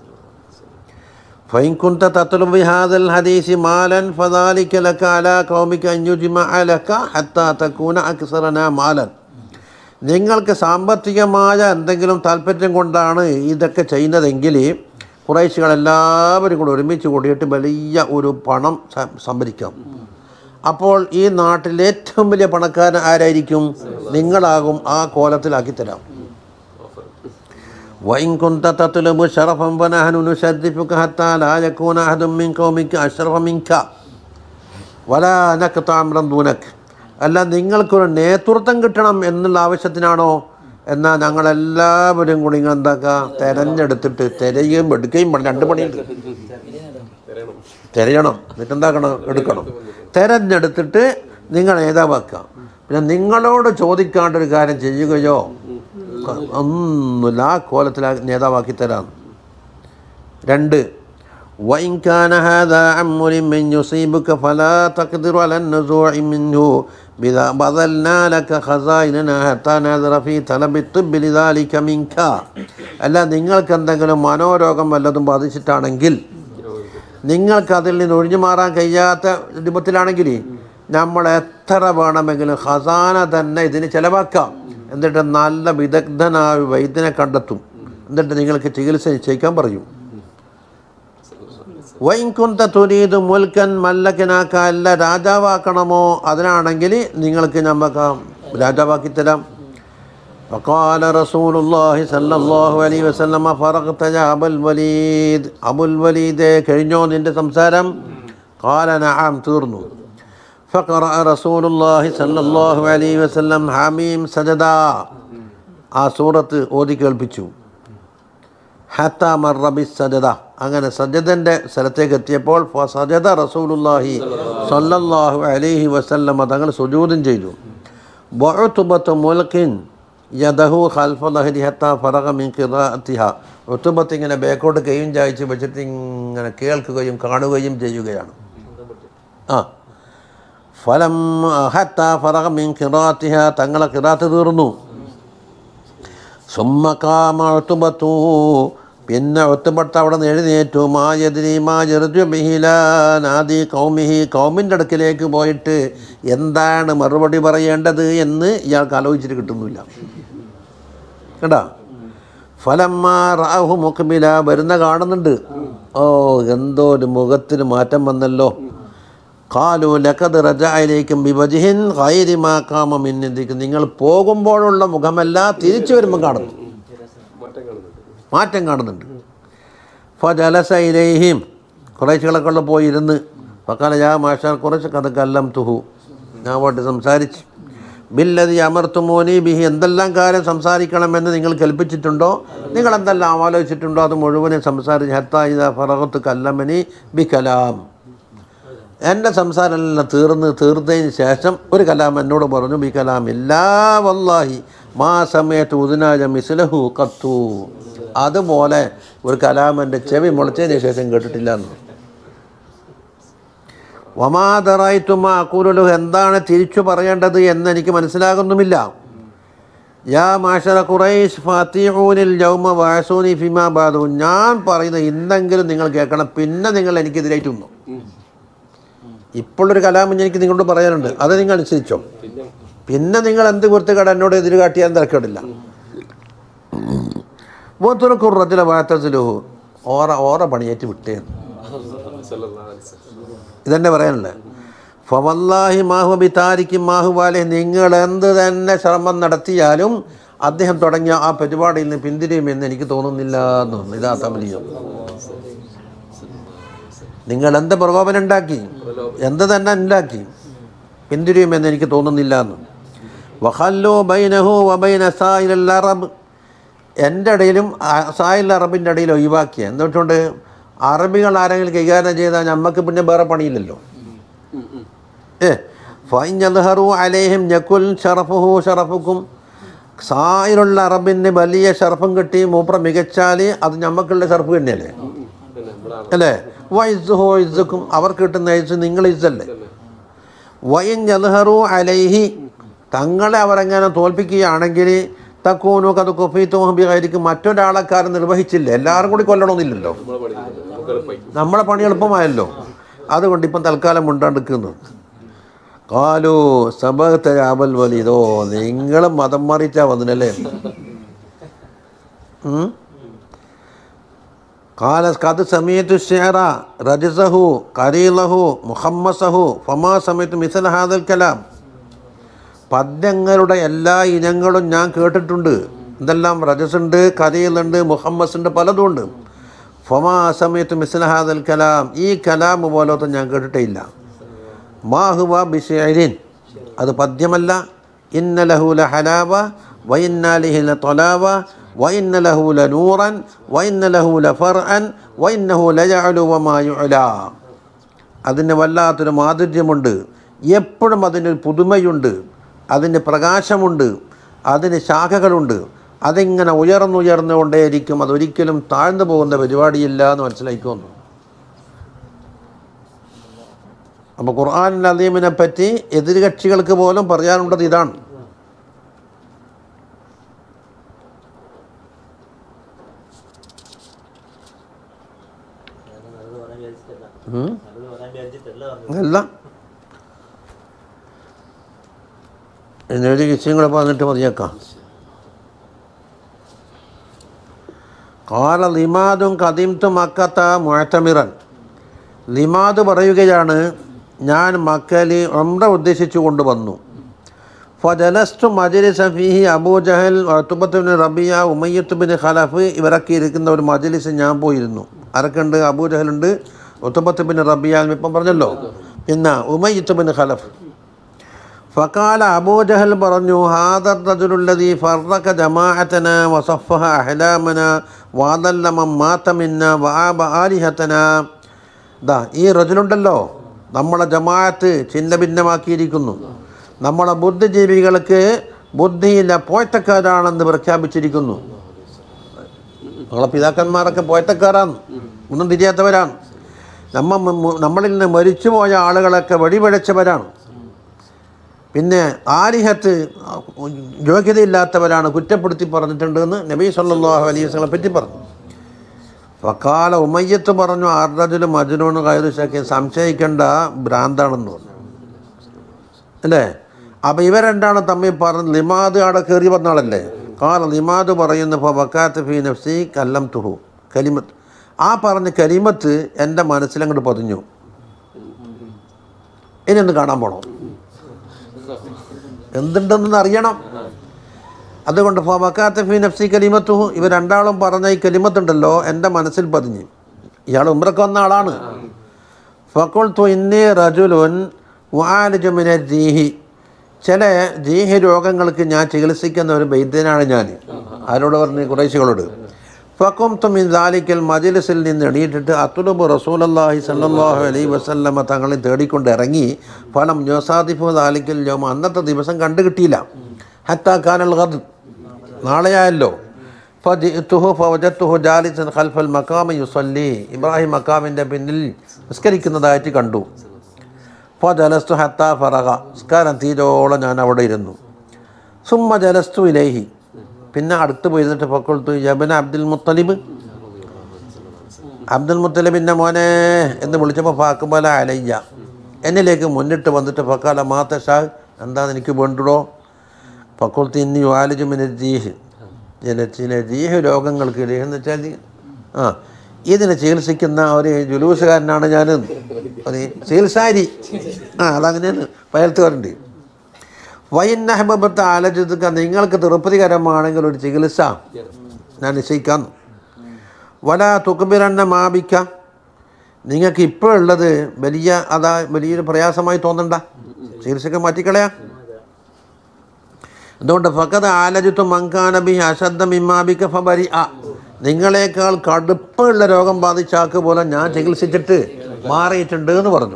فإن كنت تطلب بهذا الحديث مالا فذلك لك على قومك أن يجمع لك حتى تكون أكثرنا مالا നിങ്ങൾക്ക് സാമ്പത്തികമായ എന്തെങ്കിലും താല്പര്യം കൊണ്ടാണ് ഇതൊക്കെ ചെയ്യുന്നതെങ്കിൽ കുറേശികൾ എല്ലാവരും കൂടെ ഒരുമിച്ച് കൂടിയിട്ട് വലിയ ഒരു പണം സ- സംഭരിക്കാം അപ്പോൾ ഈ നാട്ടിൽ ഏറ്റവും വലിയ പണക്കാരൻ ആരായിരിക്കും നിങ്ങളാകും ആ കോലത്തിലാക്കി തരാം وإن كنت تطلب شرفا فنحن نشرفك حتى لا يكون أحد من قومك أشرف منك ولا نقطع أمرا دونك അല്ല നിങ്ങൾക്കൊരു നേതൃത്വം കിട്ടണം എന്നുള്ള ആവശ്യത്തിനാണോ എന്നാൽ ഞങ്ങളെല്ലാവരും കൂടി ഇങ്ങനെ എന്താക്കുക തെരഞ്ഞെടുത്തിട്ട് തിരയുകയും എടുക്കുകയും വേണം രണ്ട് പണിയുണ്ട് തിരയണം എന്നിട്ട് എന്താക്കണം എടുക്കണം തെരഞ്ഞെടുത്തിട്ട് നിങ്ങൾ നേതാവാക്കുക പിന്നെ നിങ്ങളോട് ചോദിക്കാണ്ടൊരു കാര്യം ചെയ്യുകയോ ഒന്നുമില്ല ആ കോലത്തിൽ ആ നേതാവാക്കി തരാം രണ്ട് وإن كان هذا أمر من يصيبك فلا تقدر على النزوع منه بذا بذلنا لك خزائننا حتى نظر في طلب الطب لذلك منك അല്ല നിങ്ങൾക്ക് എന്തെങ്കിലും മനോരോഗം വല്ലതും ബാധിച്ചിട്ടാണെങ്കിൽ നിങ്ങൾക്ക് അതിൽ നിന്ന് ഒഴിഞ്ഞു മാറാൻ കഴിയാത്ത രൂപത്തിലാണെങ്കിൽ നമ്മൾ എത്ര വേണമെങ്കിലും ഖസാന തന്നെ ഇതിന് ചിലവാക്കാം എന്നിട്ട് നല്ല വിദഗ്ധനായ വൈദ്യനെ കണ്ടെത്തും എന്നിട്ട് നിങ്ങൾക്ക് ചികിത്സ നിശ്ചയിക്കാൻ പറയും വൈകുന്ത തുരീത് മുൽക്കൻ മല്ലക്കനാക്ക അല്ല രാജാവാക്കണമോ അതിനാണെങ്കിൽ നിങ്ങൾക്ക് നമുക്ക് രാജാവാക്കി തരാം وقال رسول الله صلى الله عليه وسلم فرغت يا أبا الوليد أبو الوليد കഴിഞ്ഞോ നിന്റെ സംസാരം قال نعم തീർന്നു فقرأ رسول الله صلى الله عليه وسلم حميم സജദാ ആ സൂറത്ത് ഓതി കേൾപ്പിച്ചു ഹത്ത മറബി സജദ അങ്ങനെ സജദൻ്റെ സ്ഥലത്തേക്ക് എത്തിയപ്പോൾ ഫ സജദ റസൂലുല്ലാഹി സല്ലല്ലാഹു അലൈഹി വസല്ലമ തങ്ങൾ സുജൂദും ചെയ്തു ബൊഅത്തുബത്ത് മുൽക്കിൻ യദഹു ഖൽഫ ലഹരി ഹത്ത ഫറഗ മിൻ ഖിറാഅത്തിഹ ഉത്തുബത്ത് ഇങ്ങനെ ബേക്കോട്ട് കൈയും ചായച്ച് വെച്ചിട്ട് ഇങ്ങനെ കേൾക്കുകയും കാണുകയും ചെയ്യുകയാണ് ആ ഫലം ഹത്ത ഫറഗ മിൻ ഖിറാഅത്തിഹ തങ്ങളെ ഖിറാത്ത് തീർന്നു സുമ്മക്കാമത്തുബത്തു പിന്നെ ഒത്തുപെട്ട് അവിടെ നിന്ന് എഴുന്നേറ്റു മായതിരി മാ ജെറുജു ബിഹിലാനാദി കൗമിഹി കൗമിൻ്റെ അടുക്കിലേക്ക് പോയിട്ട് എന്താണ് മറുപടി പറയേണ്ടത് എന്ന് ഇയാൾക്ക് ആലോചിച്ചിട്ട് കിട്ടുന്നില്ല കേട്ടാ ഫലമ്മ റാഹു മുഖബില വരുന്ന കാണുന്നുണ്ട് ഓ എന്തോ ഒരു മുഖത്തിന് മാറ്റം വന്നല്ലോ കാലു ലക്കത് റജയിലേക്കും വിഭജിഹിൻ ഹൈരിമാക്കാമ മിന്നിന്തിക്കും നിങ്ങൾ പോകുമ്പോഴുള്ള മുഖമല്ല തിരിച്ചു വരുമ്പോൾ കാണുന്നു മാറ്റം കാണുന്നുണ്ട് ഫജലസൈലേഹിം കുറേശ്ശികളൊക്കെ ഉള്ള പോയി ഇരുന്ന് ഫക്കാല യാ മാഷാർ കുറച്ച് കഥ കല്ലം തുഹു ഞാൻ പോയിട്ട് സംസാരിച്ച് ബില്ലതി അമർത്തുമോനി ബിഹി എന്തെല്ലാം കാര്യം സംസാരിക്കണമെന്ന് നിങ്ങൾ കൽപ്പിച്ചിട്ടുണ്ടോ നിങ്ങൾ എന്തെല്ലാം ആലോചിച്ചിട്ടുണ്ടോ അത് മുഴുവനും സംസാരിച്ച് ഹത്തായിദ ഫറഹത്ത് കല്ലമനി ബി കലാം എൻ്റെ സംസാരമെല്ലാം തീർന്ന് തീർന്നതിന് ശേഷം ഒരു കലാം എന്നോട് പറഞ്ഞു ബി കലാം ഇല്ലാ വല്ലാഹി മാ സമയത്ത് ഉദിനാജ മിസ്ലഹു കത്തു അതുപോലെ ഒരു കലാം എൻ്റെ ചെവി മുളച്ചതിന് ശേഷം കേട്ടിട്ടില്ല എന്ന് വമാതറായിട്ടുമ്മ അക്കൂലുലു എന്താണ് തിരിച്ചു പറയേണ്ടത് എന്ന് എനിക്ക് മനസ്സിലാകുന്നുമില്ല യാ മാഷറ ഖുറൈഷ് ഫാത്തിഹൂനിൽ ജൗമ വാസൂനി ഫിമാ ബാദു ഞാൻ പറയുന്ന ഇന്നെങ്കിലും നിങ്ങൾ കേൾക്കണം പിന്നെ നിങ്ങൾ എനിക്കെതിരായിട്ട് വന്നു ഇപ്പോഴൊരു കലാമം എനിക്ക് നിങ്ങളോട് പറയാനുണ്ട് അത് നിങ്ങൾ അനുസരിച്ചോ പിന്നെ നിങ്ങൾ എന്ത് കുരുത്തുകട എന്നോട് എതിര് കാട്ടിയാൽ തിരക്കേടില്ല മൂത്തുറക്കുറത്തിലെ വാത്തസിലുഹു ഓറ ഓറ പണിയേറ്റ് വിട്ടേന്ന് ഇതന്നെ പറയാനുള്ളത് ഫവല്ലാഹി മാഹു ബിതാരിക്കും മാഹുവാലെ നിങ്ങൾ എന്ത് തന്നെ ശ്രമം നടത്തിയാലും അദ്ദേഹം തുടങ്ങിയ ആ പരിപാടിയിൽ നിന്ന് പിന്തിരിയുമെന്ന് എനിക്ക് തോന്നുന്നില്ല എന്ന് തോന്നുന്നു ഇതാ തമലിയോ നിങ്ങൾ എന്ത് പ്രകോപനം ഉണ്ടാക്കി എന്ത് തന്നെ ഉണ്ടാക്കി പിന്തിരിയുമെന്ന് എനിക്ക് തോന്നുന്നില്ല എന്ന് വഹല്ലു ബൈനഹു വബൈന സായിൽ അറബ് എൻ്റെ ഇടയിലും ആ- സായിൽ അറബിൻ്റെ ഇടയിൽ ഒഴിവാക്കിയ എന്നിട്ടുണ്ട് അറബികൾ ആരെങ്കിലും കൈകാര്യം ചെയ്താൽ നമുക്ക് പിന്നെ വേറെ പണിയില്ലല്ലോ ഏ ഫൈൻഹറു അലേഹിം ഞക്കുൽ ഷറഫുഹു ഷറഫുക്കും സായിലുള്ള അറബിന് വലിയ ഷർഫും കിട്ടി മൂപ്പറ മികച്ചാൽ അത് ഞമ്മക്കുള്ള ഷർഫ് തന്നെയല്ലേ അല്ലേ വൈസുഹോ ഇസുക്കും അവർക്ക് കിട്ടുന്ന ഇസ് നിങ്ങൾ ഇസല്ലേ വൈൻ ജൽഹറു അലൈഹി തങ്ങളെ അവരെങ്ങനെ തോൽപ്പിക്കുകയാണെങ്കിൽ തക്കൂനു കത് കുഫീത്തും മറ്റൊരാളെക്കാരൻ നിർവഹിച്ചില്ല എല്ലാവരും കൂടി കൊല്ലണമെന്നില്ലല്ലോ നമ്മളെ പണി എളുപ്പമായല്ലോ അതുകൊണ്ട് ഇപ്പം തൽക്കാലം മുണ്ടാണ്ടിക്കുന്നു കാലു സബഹത്തെ രാബൽ വലിതോ നിങ്ങൾ മതം മാറിച്ചാ വന്നിനല്ലേ ഉം? قال قد سمعت الشعر رجزه قريله محمسه فما سمعت مثل هذا الكلام പദ്യങ്ങളുടെ എല്ലാ ഇനങ്ങളും ഞാൻ കേട്ടിട്ടുണ്ട് എന്തെല്ലാം റജസുണ്ട് കരയിലുണ്ട് മുഹമ്മസ് ഉണ്ട് പലതും ഉണ്ട് ഫമാ സമയത്ത് മിസ്ലഹാദൽ കലാം ഈ കലാം പോലത്തെ ഞാൻ കേട്ടിട്ടേ ഇല്ല മാഹുവ ബിഷൈരിൻ അത് പദ്യമല്ല ഇന്ന ലഹൂല ഹലാവ വൈന്നാലിഹില തൊലാവ വൈന്ന ലഹൂല നൂറൻ വൈന്ന ലഹൂല ഫർഅൻ വൈന്നഹു ലജഅലു വമായുഅല അതിന് വല്ലാത്തൊരു മാധുര്യമുണ്ട് എപ്പോഴും അതിനൊരു പുതുമയുണ്ട് അതിന് പ്രകാശമുണ്ട് അതിന് ശാഖകളുണ്ട് അതിങ്ങനെ ഉയർന്നുയർന്നുകൊണ്ടേയിരിക്കും അതൊരിക്കലും താഴ്ന്നു പോകുന്ന പരിപാടിയില്ല എന്ന് മനസ്സിലാക്കിക്കൊന്നു അപ്പോൾ ഖുർആൻ അലീമിനെ പറ്റി എതിർകക്ഷികൾക്ക് പോലും പറയാനുള്ളത് ഇതാണ് ഉം. അല്ല എന്നൊരു വിഷയം കൂടെ പറഞ്ഞിട്ട് മതിയേക്കാം കാല ലിമാദും കദീംത്തു മക്കത്ത മുഴത്തമിറൻ ലിമാദ് പറയുകയാണ് ഞാൻ മക്കലി ഉംറ ഉദ്ദേശിച്ചു കൊണ്ടുവന്നു ഫജലസ്തു മജലിസ ഫീഹി അബൂജഹൽ തുബത്തുബിൻ റബിയ ഉമയ്യത്തുബിൻ ഖലഫ് ഇവരൊക്കെ ഇരിക്കുന്ന ഒരു മജലിസ് ഞാൻ പോയിരുന്നു ആരൊക്കെയുണ്ട് അബൂജഹലുണ്ട് ഉത്തുബത്തുബിൻ റബിയ ഇപ്പം പറഞ്ഞല്ലോ പിന്നെ ഉമയ്യത്തുബിൻ ഖലഫ് ഫക്കാല അബൂജഹൽ പറഞ്ഞു ഹാദർ റജുലുല്ലദീ ഫർറക ജമാഅതന വസഫഹ അഹ്ലാമന വാദല്ലമ മാതമിന്ന വആബ ആലിഹതന ദാ ഈ റജുലുണ്ടല്ലോ നമ്മളെ ജമാഅത്ത് ചിന്ന ഭിന്നമാക്കിയിരിക്കുന്നു നമ്മളെ ബുദ്ധിജീവികൾക്ക് ബുദ്ധിയില്ല പോയത്തക്കാരാണെന്ന് പ്രഖ്യാപിച്ചിരിക്കുന്നു നമ്മളെ പിതാക്കന്മാരൊക്കെ പോയത്തക്കാരാണ് ഒന്നും തിരിയാത്തവരാണ് നമ്മ നമ്മളിൽ നിന്ന് മരിച്ചുപോയ ആളുകളൊക്കെ വെടിവെടിച്ചവരാണ് പിന്നെ ആലിഹത്ത് യോഗ്യതയില്ലാത്തവരാണ് കുറ്റപ്പെടുത്തി പറഞ്ഞിട്ടുണ്ടെന്ന് നബി സല്ലല്ലാഹു അലൈഹി വസല്ലം പറ്റി പറഞ്ഞു ഫക്കാല ഉമയ്യത്ത് പറഞ്ഞു ആർദജുൽ മജ്നൂൺ കയറു ശക്കി സംശയിക്കേണ്ട ഭ്രാന്താണെന്ന് പറഞ്ഞു അല്ലേ അപ്പം ഇവ രണ്ടാണ് തമ്മിൽ പറഞ്ഞ് ലിമാദ് അവിടെ കയറി വന്ന ആളല്ലേ കാല ലിമാദ് പറയുന്നു ഇപ്പോൾ വക്കാത്ത് ഫി നഫ്സി കല്ലം തുഹു കലിമത്ത് ആ പറഞ്ഞ കലിമത്ത് എൻ്റെ മനസ്സിലങ്ങോട്ട് പതിഞ്ഞു ഇനി ഒന്ന് കാണാൻ പോണോ എന്തുണ്ടെന്ന് അറിയണം അതുകൊണ്ട് ഫക്കാത്ത ഫി നഫ്സി കലിമത്തു ഇവർ രണ്ടാളും പറഞ്ഞ ഈ കലിമത്തുണ്ടല്ലോ എൻ്റെ മനസ്സിൽ പതിഞ്ഞ് ഇയാൾ ഉമ്രക്ക് വന്ന ആളാണ് ഫക്കുൾ തു ഇന്നി റജുലുൻ വാലിജുമിനെ ജീഹി ചില ജീഹി രോഗങ്ങൾക്ക് ഞാൻ ചികിത്സിക്കുന്ന ഒരു വൈദ്യനാണ് ഞാൻ ആരോട് പറഞ്ഞു കുറേശികളോട് ഫക്കും തുമിൻ ദാലിക്കൽ മജിലിസിൽ നിന്ന് എണീറ്റിട്ട് അത്തുലുബ് റസൂലല്ലാഹി സല്ലല്ലാഹു അലൈഹി വസല്ലമ തങ്ങളെ തേടിക്കൊണ്ട് ഇറങ്ങി ഫലം യോസാദിഫു ദാലിക്കൽ യോമ അന്നത്തെ ദിവസം കണ്ടു കിട്ടിയില്ല ഹത്താ കാനൽ ഗദ് നാളെയായല്ലോ ഫജിത്തുഹു ഫവജത്തുഹു ജാലിസൻ ഖൽഫൽ മക്കാമ യുസല്ലി ഇബ്രാഹിം മക്കാമിൻ്റെ പിന്നിൽ നിസ്കരിക്കുന്നതായിട്ട് കണ്ടു ഫ ജലസ്തു ഹത്ത ഫറഹ നിസ്കാരം തീരോളം ഞാൻ അവിടെ ഇരുന്നു സുമ്മ ജലസ്തു ഇലേഹി പിന്നെ അടുത്ത് പോയിരുന്നിട്ട് ഫക്കൊടുത്തു യബന അബ്ദുൽ മുത്തലിബ് അബ്ദുൽ മുത്തലിബിൻ്റെ മോനെ എന്ന് വിളിച്ചപ്പോൾ ഫാക്കുബല അലയ്യ എന്നിലേക്ക് മുന്നിട്ട് വന്നിട്ട് ഫക്കാല മാത്ത ഷാഹ് എന്താന്ന് എനിക്ക് വേണ്ടടോ ഫക്കുൾത്ത് ഇന്നി വാലിജുമിന് ജീഹ് ചില ചില ജീഹ് രോഗങ്ങൾക്ക് ജീഹ് എന്ന് വെച്ചാൽ ജീ- ആ ഇതിനെ ചികിത്സിക്കുന്ന ഒരു ജുലൂസുകാരനാണ് ഞാൻ ഒരു ചികിത്സാരി ആ അതങ്ങനെയാണ് പയൽത്തുകാരുണ്ട് വൈന്നഹബത്ത് ആലോചിക്കുക നിങ്ങൾക്ക് തൃപ്തികരമാണെങ്കിൽ ഒരു ചികിത്സ ഞാൻ നിശ്ചയിക്കാം വല തുക്കുബിറന്ന മാപിക്ക നിങ്ങൾക്ക് ഇപ്പോഴുള്ളത് വലിയ അതാ വലിയൊരു പ്രയാസമായി തോന്നണ്ട ചികിത്സക്ക് മാറ്റിക്കളയാം അതുകൊണ്ട് ഫക്കത് ആലജിത്തു മങ്കാനബി അശദ്ധ മിമാബിക്ക ഫബരി അ നിങ്ങളെക്കാൾ കടുപ്പമുള്ള രോഗം ബാധിച്ചാക്ക് പോലെ ഞാൻ ചികിത്സിച്ചിട്ട് മാറിയിട്ടുണ്ട് എന്ന് പറഞ്ഞു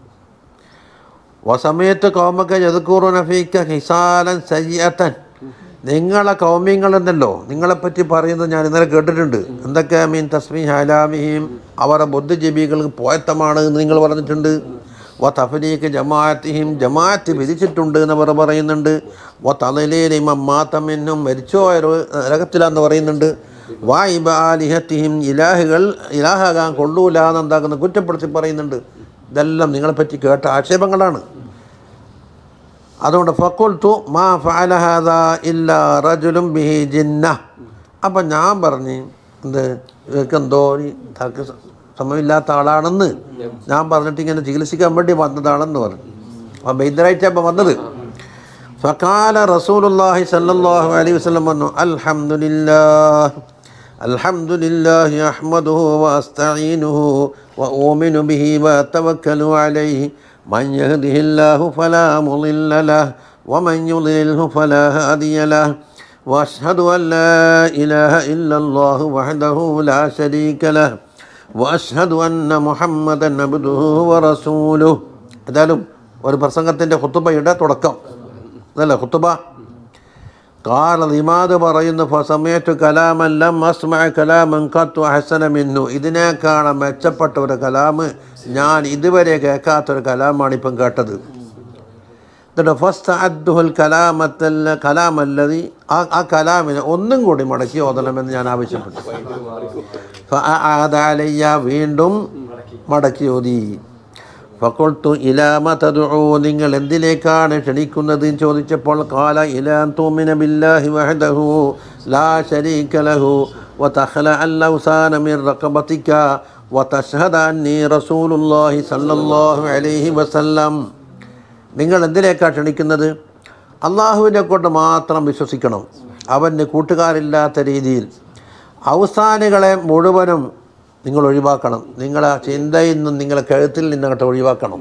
വസമയത്ത് കൗമക്ക യദുക്കൂറു നഫീക്ക ഹിസാലൻ സയ്യത്തൻ നിങ്ങളെ കൗമ്യങ്ങളുണ്ടല്ലോ നിങ്ങളെപ്പറ്റി പറയുന്നത് ഞാൻ ഇന്നലെ കേട്ടിട്ടുണ്ട് എന്തൊക്കെ മീൻ തസ്മി ഹലാമിഹിം അവരുടെ ബുദ്ധിജീവികൾക്ക് പോയത്തമാണ് എന്ന് നിങ്ങൾ പറഞ്ഞിട്ടുണ്ട് വ തഫലീക്ക് ജമാഅത്തിഹിം ജമാഅത്ത് വിധിച്ചിട്ടുണ്ട് എന്ന് അവർ പറയുന്നുണ്ട് വ തലയിലേലും മാത്തമെന്നും മരിച്ചോയ നരകത്തിലാന്ന് പറയുന്നുണ്ട് വാ ഇബാലിഹത്തിഹിം ഇലാഹുകൾ ഇലാഹാകാൻ കൊള്ളൂല എന്നെന്താക്കുന്ന കുറ്റപ്പെടുത്തി പറയുന്നുണ്ട് ഇതെല്ലാം നിങ്ങളെപ്പറ്റി കേട്ട ആക്ഷേപങ്ങളാണ് അതുകൊണ്ട് ഫക്കുൽത്തു മാ ഫഅലഹാദ ഇല്ല റജുലും ബിഹി ജിന്ന അപ്പം ഞാൻ പറഞ്ഞ് എന്ത് ഇവർക്ക് എന്തോ ഒരു തക്ക് സമയമില്ലാത്ത ആളാണെന്ന് ഞാൻ പറഞ്ഞിട്ട് ഇങ്ങനെ ചികിത്സിക്കാൻ വേണ്ടി വന്നതാണെന്ന് പറഞ്ഞു അപ്പം ബൈദ്യരായിട്ട് അപ്പം വന്നത് ഫക്കാല റസൂലുല്ലാഹി സല്ലല്ലാഹു അലൈഹി വസല്ലം പറഞ്ഞു അൽഹംദുലില്ലാഹ് الحمد لله أحمده وأستعينه وأؤمن به وأتوكل عليه من يهده الله فلا مضل له ومن يضلله فلا هادي له وأشهد أن لا إله إلا الله وحده لا شريك له وأشهد أن محمدا عبده ورسوله ഏതായാലും ഒരു പ്രസംഗത്തിൻ്റെ ഖുത്തുബയുടെ തുടക്കം അതല്ലേ ഖുത്തുബ കാല ഇമാദ് പറയുന്നു ഫസമയത്തു കലാമല്ലം അസ്മ കലാമൻ കത്തു അഹസന മിന്നു ഇതിനേക്കാളും മെച്ചപ്പെട്ട ഒരു കലാമ് ഞാൻ ഇതുവരെ കേൾക്കാത്തൊരു കലാമാണ് ഇപ്പം കേട്ടത് എന്നിട്ട് ഫസ്റ്റ് അദ്ദുഹുൽ കലാമത്തല്ല കലാമല്ലതി ആ ആ കലാമിനെ ഒന്നും കൂടി മടക്കി ഓതണമെന്ന് ഞാൻ ആവശ്യപ്പെട്ടു ഫഅഅദഅലയ്യ വീണ്ടും മടക്കി ഓതി ഫക്കൊൾത്തു ഇലാമ തദുഊ നിങ്ങൾ എന്തിലേക്കാണ് ക്ഷണിക്കുന്നത് എന്ന് ചോദിച്ചപ്പോൾ കാല ഇലാൻ തൂമിന ബില്ലാഹി വഹദഹു ലാ ശരീക ലഹു وتخلع الأوثان من رقبتك وتشهد أني رسول الله صلى الله عليه وسلم നിങ്ങൾ എന്തിലേക്കാണ് ക്ഷണിക്കുന്നത് അള്ളാഹുവിനെ കൊണ്ട് മാത്രം വിശ്വസിക്കണം അവന് കൂട്ടുകാരില്ലാത്ത രീതിയിൽ അവസാനികളെ മുഴുവനും നിങ്ങൾ ഒഴിവാക്കണം നിങ്ങളെ ചിന്തയിൽ നിന്നും നിങ്ങളെ കഴുത്തിൽ നിന്നങ്ങോട്ട് ഒഴിവാക്കണം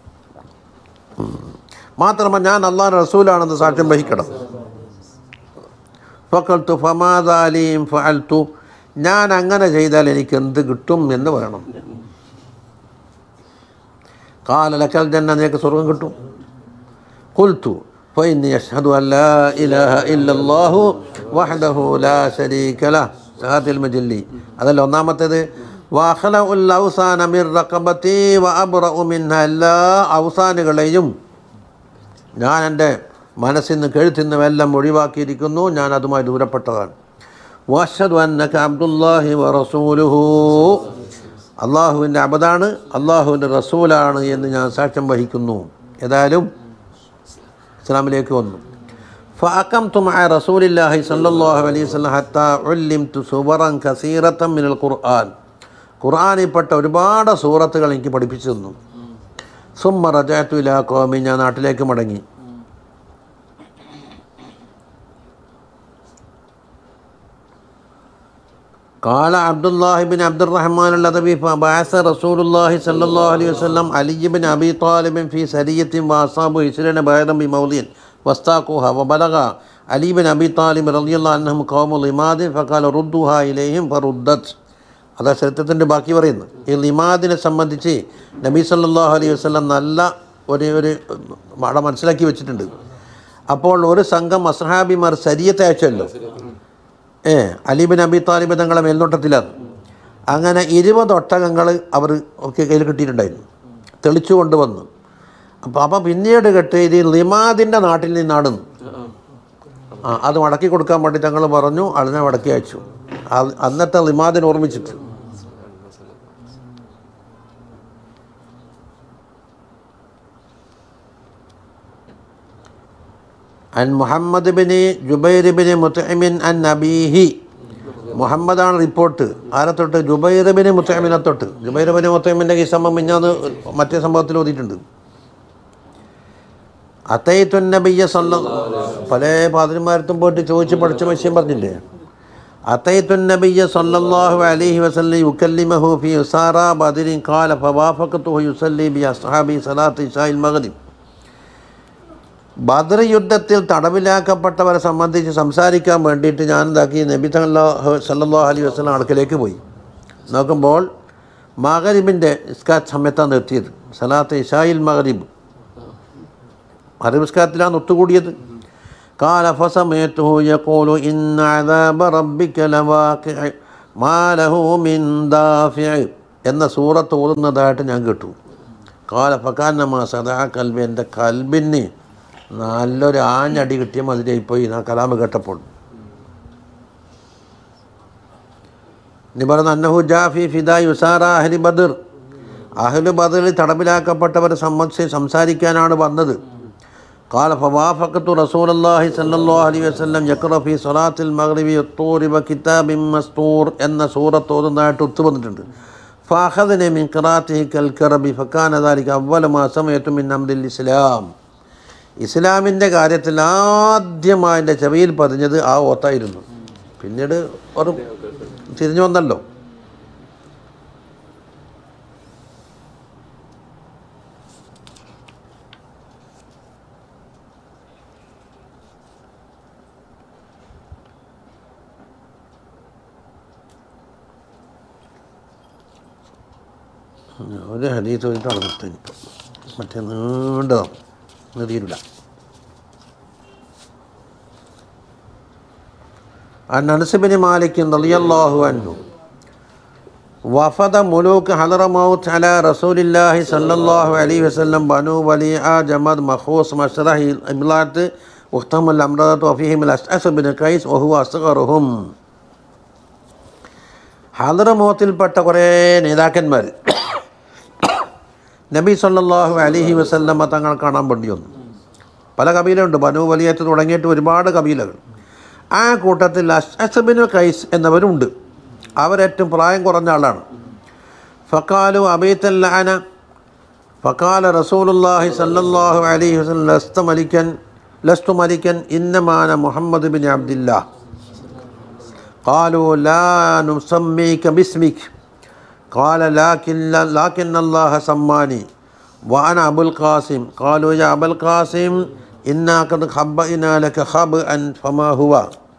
ഉം. മാത്രമല്ല ഞാൻ അള്ളാഹ് റസൂലാണെന്ന് സാക്ഷ്യം വഹിക്കണം ഫക്കൽത്തു ഫമാദാലിയും ഫഅൽത്തു ഞാൻ അങ്ങനെ ചെയ്താൽ എനിക്ക് എന്ത് കിട്ടും എന്ന് പറയണം കാലലക്കൽ ജന്ന നിനക്ക് സ്വർഗം കിട്ടും قلت فإني أشهد أن لا إله إلا الله وحده لا شريك له ഷഹാദിൽ മജല്ലി അതല്ല ഒന്നാമത്തേത് വാഹല ഉൽ ഔസാന മിർ റഖബത്തി വ അബ്റഉ മിൻഹ എല്ലാ ഔസാനുകളെയും ഞാൻ എൻ്റെ മനസ്സിൽ നിന്ന് കഴുത്തിൽ നിന്നും എല്ലാം ഒഴിവാക്കിയിരിക്കുന്നു ഞാൻ അതുമായി ദൂരപ്പെട്ടതാണ് വാഷദ് അന്നക അബ്ദുല്ലാഹി വ റസൂലുഹു അള്ളാഹുവിൻ്റെ അബദാണ് അള്ളാഹുവിൻ്റെ റസൂലാണ് എന്ന് ഞാൻ സാക്ഷ്യം വഹിക്കുന്നു ഏതായാലും ഇസ്ലാമിലേക്ക് വന്നു فأقمت مع رسول الله صلى الله عليه وسلم حتى علمت سورا كثيرة من القرآن ഖുർആാനിൽപ്പെട്ട ഒരുപാട് സൂറത്തുകൾ എനിക്ക് പഠിപ്പിച്ചു തന്നു സുമ്മ റജാത്തു ഇലാ കോമി ഞാൻ നാട്ടിലേക്ക് മടങ്ങി قال عبد الله بن عبد الرحمن الأدبي فبعث رسول الله صلى الله عليه وسلم علي بن أبي طالب في سرية وأصابه عشرين بعيدا بموضع واستاقوها وبلغ علي بن أبي طالب رضي الله عنهم قوم لماد فقال ردوها إليهم فردت അതാ ചരിത്രത്തിൻ്റെ ബാക്കി പറയുന്നു ഈ ലിമാദിനെ സംബന്ധിച്ച് നബി സല്ലല്ലാഹു അലൈഹി വസല്ലം നല്ല ഒരു ഒരു അവിടെ മനസ്സിലാക്കി വെച്ചിട്ടുണ്ട് അപ്പോൾ ഒരു സംഘം അസ്ഹാബിമാർ സരിയത്തെ അയച്ചല്ലോ ഏ അലീബിൻ അബി താലിബ് തങ്ങളെ മേൽനോട്ടത്തിലാണ് അങ്ങനെ ഇരുപത് ഒട്ടകങ്ങൾ അവർ ഒക്കെ കയ്യിൽ കിട്ടിയിട്ടുണ്ടായിരുന്നു തെളിച്ചു കൊണ്ടുവന്നു അപ്പോൾ അപ്പോൾ പിന്നീട് കേട്ട് ഇത് ലിമാദിൻ്റെ നാട്ടിൽ നിന്നാണ് ആ അത് മടക്കി കൊടുക്കാൻ വേണ്ടി തങ്ങൾ പറഞ്ഞു അതിനെ മടക്കി അയച്ചു അത് അന്നത്തെ ലിമാദിനെ ഓർമ്മിച്ചിട്ട് അൻ മുഹമ്മദ് ബിന് ജുബൈർ ബിന് മുത്തമിൻ അൻ നബീഹി മുഹമ്മദാണ് റിപ്പോർട്ട് ആരെ തൊട്ട് ജുബൈർ ബിന് മുത്തമിനെ തൊട്ട് ജുബൈർ ബിന് മുത്തമിൻ്റെ ഈ സംഭവം മിഞ്ഞാന്ന് മറ്റേ സംഭവത്തിൽ ഓതിയിട്ടുണ്ട് അത്തയ്ത്തുൻ നബിയ സല്ല പല പാതിരിമാരത്തും പോയിട്ട് ചോദിച്ച് പഠിച്ച വിഷയം പറഞ്ഞില്ലേ അത്തയ്ത്തുൻ നബിയ സല്ലല്ലാഹു അലൈഹി വസല്ലം യുക്കല്ലിമഹു ഫി ഉസാറ ബദരിൻ ഖാല ഫവാഫഖതുഹു യുസല്ലി ബി അസ്ഹാബി സലാത്ത് ഇശാഇൽ മഗ്രിബ് ബദർ യുദ്ധത്തിൽ തടവിലാക്കപ്പെട്ടവരെ സംബന്ധിച്ച് സംസാരിക്കാൻ വേണ്ടിയിട്ട് ഞാൻ എന്താക്കി നബി സല്ലല്ലാഹു സല്ലല്ലാഹു അലൈഹി വസല്ലം അടുക്കലേക്ക് പോയി നോക്കുമ്പോൾ മഗരിബിൻ്റെ ഇസ്കാത്ത് സമയത്താണ് എത്തിയത് സലാത്ത് ഇഷായിൽ മഗരിബ് മറുപസ്കാരത്തിലാണ് ഒത്തുകൂടിയത് قال فسمعته يقول إن عذاب ربك لواقع ما له من دافع എന്ന സൂറത്ത് ഓതുന്നതായിട്ട് ഞാൻ കേട്ടു കാല ഫക്കാനമാ സദാ കൽബി എൻ്റെ കൽബിന് നല്ലൊരു ആഞ്ഞടി കിട്ടിയ മതിരായിപ്പോയി ആ കലാമ് കേട്ടപ്പോൾ ഇനി പറയുന്ന അന്നഹു ജാഫി ഫിദാ യുസാറ അഹ്ലി ബദർ അഹ്ലു ബദറിൽ തടവിലാക്കപ്പെട്ടവരെ സംബന്ധിച്ച് സംസാരിക്കാനാണ് വന്നത് قال فوافقت رسول الله صلى الله عليه وسلم يقرأ في صلاة المغرب الطور وكتاب مستور എന്ന സൂറത്ത് ഓതുന്നതായിട്ട് ഒത്തു വന്നിട്ടുണ്ട് فأخذني من قراءته كالكرب فكان ذلك أول ما سمعت من أمر الإسلام ഇസ്ലാമിൻ്റെ കാര്യത്തിൽ ആദ്യമായി എൻ്റെ ചെവിയിൽ പതിഞ്ഞത് ആ ഓത്തായിരുന്നു പിന്നീട് ഒരു തിരിഞ്ഞു വന്നല്ലോ ഒരു ഹദീസ് വെച്ചിട്ടാണ് നിർത്തുന്നത് ഇപ്പം മറ്റേ നീണ്ടതാണ് നിർത്തിയിട്ടില്ല عن أنس بن مالك رضي الله عنه وفد ملوك حضر موت على رسول الله صلى الله عليه وسلم بنو وليعة جمد مخوص مشره إملات واختم الأمراض وفيهم الأشعث بن قيس وهو أصغرهم ഹദർ മോത്തിൽപ്പെട്ട കുറേ നേതാക്കന്മാർ നബി സല്ലല്ലാഹു അലൈഹി വസല്ലമ തങ്ങൾ കാണാൻ വേണ്ടി വന്നു പല കബീലുണ്ട് ബനു വലിയത്ത് തുടങ്ങിയിട്ട് ഒരുപാട് കബീലകൾ ആ കൂട്ടത്തിൽ അഷബിനു കൈസ് എന്നവരുണ്ട് അവരേറ്റവും പ്രായം കുറഞ്ഞ ആളാണ് ഫക്കാലു അബീത്തല്ലാന ഫക്കാല റസൂലുല്ലാഹി സല്ലല്ലാഹു അലൈഹി വസല്ലം ലസ്ത മലിക്കൻ ലസ്തു മലിക്കൻ ഇന്നമാന മുഹമ്മദ് ബിൻ അബ്ദില്ലാ قالوا لا نسميك باسمك قال لكن لكن الله سماني وأنا أبو القاسم قالوا يا أبا القاسم إنا قد خبئنا لك خبئا فما هو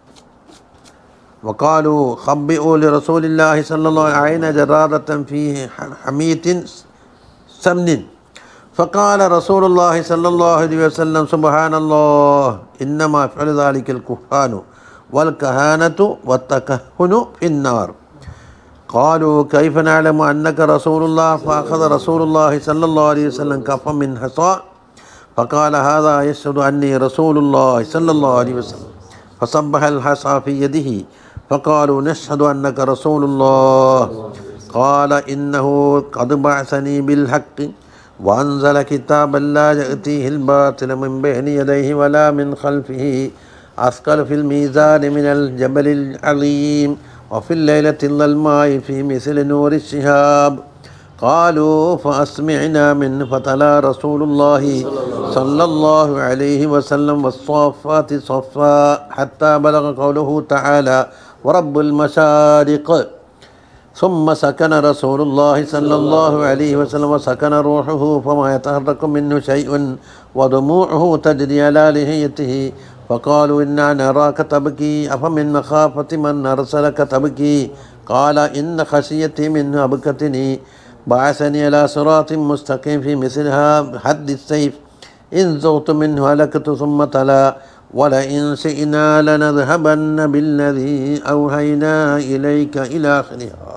وقالوا خبئوا لرسول الله صلى الله عليه وسلم عين جرادة فيه حميت سمن فقال رسول الله صلى الله عليه وسلم سبحان الله إنما فعل ذلك الكهان والكهانة والتكهن في النار قالوا كيف نعلم أنك رسول الله فأخذ رسول الله صلى الله عليه وسلم كفا من حصى فقال هذا يشهد أني رسول الله صلى الله عليه وسلم فصبح الحصى في يده فقالوا نشهد أنك رسول الله قال إنه قد بعثني بالحق وأنزل كتابا لا يأتيه الباطل من بين يديه ولا من خلفه أثقل في الميزان من الجبل العظيم وفي الليلة الظلماء في مثل نور الشهاب قالوا فأسمعنا منه فتلا رسول الله صلى الله عليه وسلم والصافات صفا حتى بلغ قوله تعالى ورب المشارق ثم سكن رسول الله صلى الله عليه وسلم وسكن روحه فما يتحرك منه شيء ودموعه تجري على لحيته فقالوا إنا نراك تبكي أفمن مخافة من أرسلك تبكي قال إن خشيتي منه أبكتني بعثني على صراط مستقيم في مثلها حد السيف إن زغت منه هلكت ثم تلا ولئن شئنا لنذهبن بالذي أوهينا إليك إلى آخرها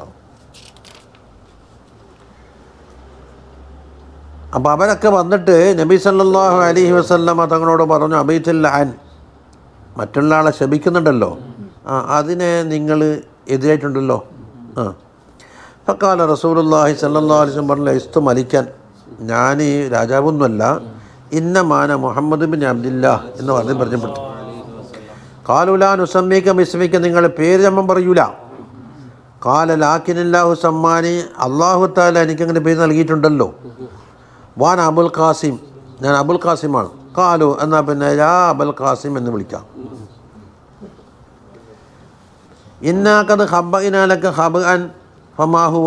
അപ്പോൾ അവരൊക്കെ വന്നിട്ട് നബി സല്ലല്ലാഹു അലൈഹി വസല്ലമ തങ്ങളോട് പറഞ്ഞു അബൈത്തുല്ലാൻ മറ്റുള്ള ആളെ ശപിക്കുന്നുണ്ടല്ലോ ആ അതിനെ നിങ്ങൾ എതിരായിട്ടുണ്ടല്ലോ ആ ഫക്കാല റസൂലുള്ളാഹി സല്ലല്ലാഹു അലൈഹി വസല്ലം പറഞ്ഞ ഇസ്തു മലിക്കാൻ ഞാൻ ഈ രാജാവൊന്നുമല്ല ഇന്ന മാന മുഹമ്മദ് ബിൻ അബ്ദില്ല എന്ന് പറഞ്ഞ് പരിചയപ്പെട്ടു കാലുലാ നുസമ്മിക്ക മിസ്മിക്ക നിങ്ങളെ പേര് നമ്മൾ പറയൂല കാല ലാക്കിനില്ലാഹു സമ്മാനി അള്ളാഹു താല എനിക്കങ്ങനെ പേര് നൽകിയിട്ടുണ്ടല്ലോ വാൻ അബുൽ ഖാസിം ഞാൻ അബുൽ ഖാസിമാണ് കാലു എന്നാൽ പിന്നെ യാ അബുൽ ഖാസിം എന്ന് വിളിക്കാം ഇന്നാക്കത് ഹബ്ബ ഇനാലക്ക് ഹബ് അൻ ഫമാഹുവ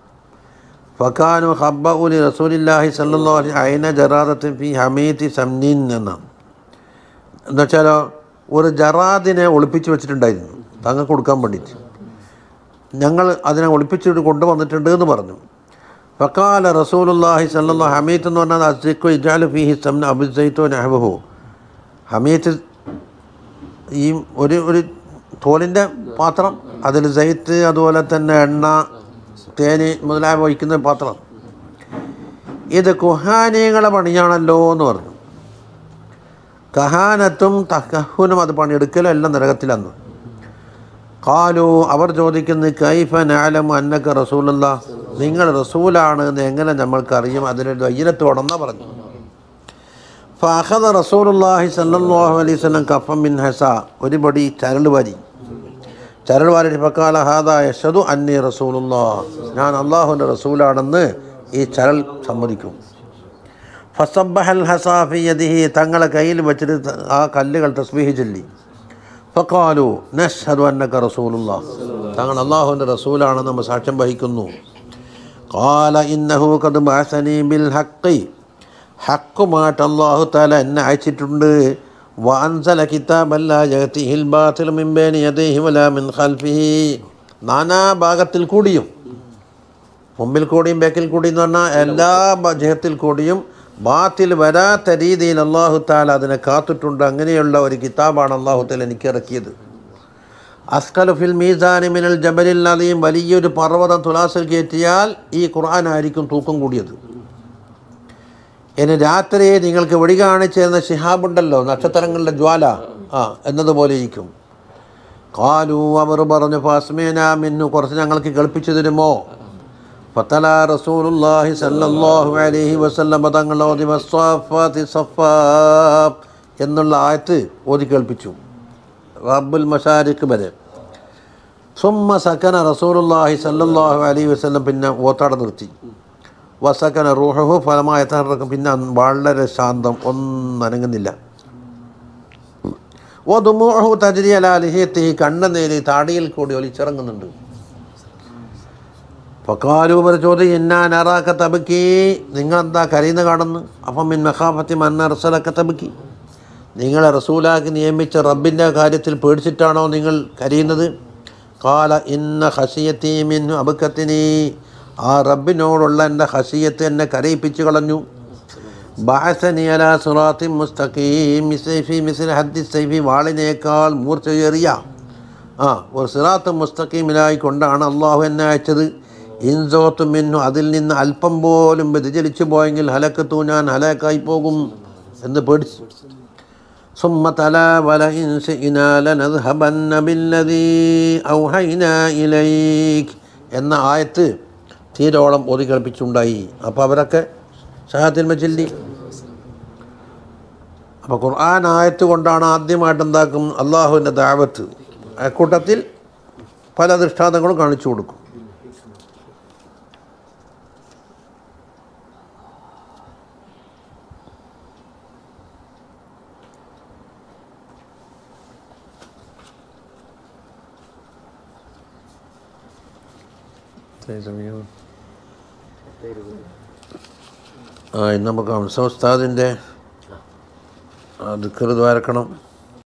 ഫക്കാനു ഹബ്ബ ഉലി റസൂലില്ലാഹി സല്ലല്ലാഹു അയിന ജറാദത്തിൻ ഫി ഹമീത്തി സംനീൻ എന്നാണ് എന്നുവെച്ചാൽ ഒരു ജറാദിനെ ഒളിപ്പിച്ച് വെച്ചിട്ടുണ്ടായിരുന്നു തങ്ങൾക്ക് കൊടുക്കാൻ വേണ്ടിയിട്ട് ഞങ്ങൾ അതിനെ ഒളിപ്പിച്ചിട്ട് കൊണ്ടുവന്നിട്ടുണ്ട് എന്ന് പറഞ്ഞു ഫക്കാല റസൂലുല്ലാഹി സല്ലല്ലാഹു ഹമീത്ത് എന്ന് പറഞ്ഞാൽ അസിക്കു ഇജാലു ഫിഹി സംന അബുസൈത്തോ നഹബഹു ഹമീത്ത് ഈ ഒരു ഒരു തോലിൻ്റെ പാത്രം അതിൽ സൈത്ത് അതുപോലെ തന്നെ എണ്ണ തേന് മുതലായ വഹിക്കുന്ന പാത്രം ഇത് കുഹാനികളെ പണിയാണല്ലോ എന്ന് പറഞ്ഞു കഹാനത്തും തഹുനും അത് പണിയെടുക്കലും എല്ലാം നരകത്തിലന്ന് കാലു അവർ ചോദിക്കുന്നു കൈഫ നാലം അന്നക്ക റസൂലല്ല നിങ്ങൾ റസൂലാണ് എന്ന് എങ്ങനെ നമ്മൾക്കറിയും അതിനൊരു ധൈര്യത്തോടെന്നാണ് പറഞ്ഞു ഫഹദ റസൂലുല്ലാഹി സല്ലല്ലാഹു അലൈഹി വസല്ലം കഫം മിൻ ഹസ ഒരു പൊടി ചരൽ വാരി ചരൽ വാരി ഫക്കാല ഹാദ യഷദു അന്നി റസൂലുല്ലാ ഞാൻ അള്ളാഹുവിൻ്റെ റസൂലാണെന്ന് ഈ ചരൽ സമ്മതിക്കും ഫസബ്ബഹൽ ഹസാഫി യദിഹി തങ്ങളെ കയ്യിൽ വെച്ചിട്ട് ത- ആ കല്ലുകൾ തസ്ബീഹ് ചൊല്ലി ഫക്കാലു നഷ്ഹദു അന്നക റസൂലുള്ള തങ്ങൾ അള്ളാഹുവിൻ്റെ റസൂലാണെന്ന് നമ്മൾ സാക്ഷ്യം വഹിക്കുന്നു കാല ഇന്നഹു കത് ബാസനി ബിൽ ഹക്കി ഹക്കുമായിട്ട് അള്ളാഹു താല എന്നെ അയച്ചിട്ടുണ്ട് വാൻസല കിതാബല്ല ജഗത്തിഹിൽ ബാത്തിൽ മിമ്പേനി യദൈഹി വലാ മിൻ ഖൽഫിഹി നാനാ ഭാഗത്തിൽ കൂടിയും മുമ്പിൽ കൂടിയും ബേക്കിൽ കൂടിയും എന്ന് പറഞ്ഞാൽ എല്ലാ ബ- ജഹത്തിൽ കൂടിയും ബാത്തിൽ വരാത്ത രീതിയിൽ അള്ളാഹു താല അതിനെ കാത്തിട്ടുണ്ട് അങ്ങനെയുള്ള ഒരു കിതാബാണ് അള്ളാഹു താല എനിക്ക് ഇറക്കിയത് അസ്കലു ഫിൽ മീസാനി മിനൽ ജബലിൽ അലീം വലിയൊരു പർവ്വതം തുലാസിൽ കയറ്റിയാൽ ഈ ഖുർആനായിരിക്കും തൂക്കം കൂടിയത് ഇനി രാത്രി നിങ്ങൾക്ക് വെടി കാണിച്ചിരുന്ന ശിഹാബുണ്ടല്ലോ നക്ഷത്രങ്ങളുടെ ജ്വാല ആ എന്നതുപോലെ ഇരിക്കും കാലു അവർ പറഞ്ഞു ഫാസ്മേന മിന്നു കുറച്ച് ഞങ്ങൾക്ക് കേൾപ്പിച്ചു തരുമോ ഫത്തല റസൂലുള്ളാഹി സല്ലല്ലാഹു അലൈഹി വസല്ലം തങ്ങൾ ഓതി വസ്സാഫാത്തി സഫാ എന്നുള്ള ആയത്ത് ഓതി കേൾപ്പിച്ചു റബ്ബുൽ മഷാരിഖ് വരെ സുമ്മ സക്കന റസൂലുള്ളാഹി സല്ലല്ലാഹു അലൈഹി വസല്ലം പിന്നെ ഓത്താടെ നിർത്തി വസക്കന റൂഹു ഫലമായ തഹറക്കും പിന്നെ വളരെ ശാന്തം ഒന്നനങ്ങുന്നില്ല ഒതുമോഹു തജരി അലാലിഹത്തി കണ്ണുനീര് താടിയിൽ കൂടി ഒലിച്ചിറങ്ങുന്നുണ്ട് ഫക്കാലൂബർ ചോദ്യം എന്നാ നറാക്ക തബക്കി നിങ്ങളെന്താ കരയുന്ന കാണുന്നു അപ്പം മിൻ മഹാഫത്തി മന്നർസലക്ക തബക്കി നിങ്ങളെ റസൂലാക്കി നിയമിച്ച റബ്ബിൻ്റെ കാര്യത്തിൽ പേടിച്ചിട്ടാണോ നിങ്ങൾ കരയുന്നത് കാല ഇന്ന ഹസിയത്തി മിൻ അബുക്കത്തിനി ആ റബ്ബിനോടുള്ള എൻ്റെ ഹസിയത്ത് എന്നെ കരയിപ്പിച്ചു കളഞ്ഞു ബാസനി അല സുറാത്തി മുസ്തഖീം മിസൈഫി മിസിൽ ഹദ്ദി സൈഫി വാളിനേക്കാൾ മൂർച്ചയേറിയ ആ ഒരു സിറാത്ത് മുസ്തഖീമിലായി കൊണ്ടാണ് അള്ളാഹു എന്നെ അയച്ചത് ഇൻസോത്ത് മിന്നു അതിൽ നിന്ന് അല്പം പോലും വ്യതിചലിച്ചു പോയെങ്കിൽ ഹലക്കത്തു ഞാൻ ഹലാക്കായി പോകും എന്ന് പേടിച്ചു ثم تلا ولئن شئنا لنذهبن بالذي أوحينا إليك എന്ന ആയത്ത് തീരോളം ഓതി കേൾപ്പിച്ചുണ്ടായി അപ്പോൾ അവരൊക്കെ ഷഹാത്തിൽ മജില്ലി അപ്പോൾ ഖുർആൻ ആയത്ത് കൊണ്ടാണ് ആദ്യമായിട്ട് എന്താക്കും അള്ളാഹുവിൻ്റെ ദാവത്ത് അക്കൂട്ടത്തിൽ പല ദൃഷ്ടാന്തങ്ങളും കാണിച്ചു കൊടുക്കും ആ ഇന്ന് നമുക്ക് ഹംസ ഉസ്താദിൻ്റെ ദിക്കറ് ദ്വാരക്കണം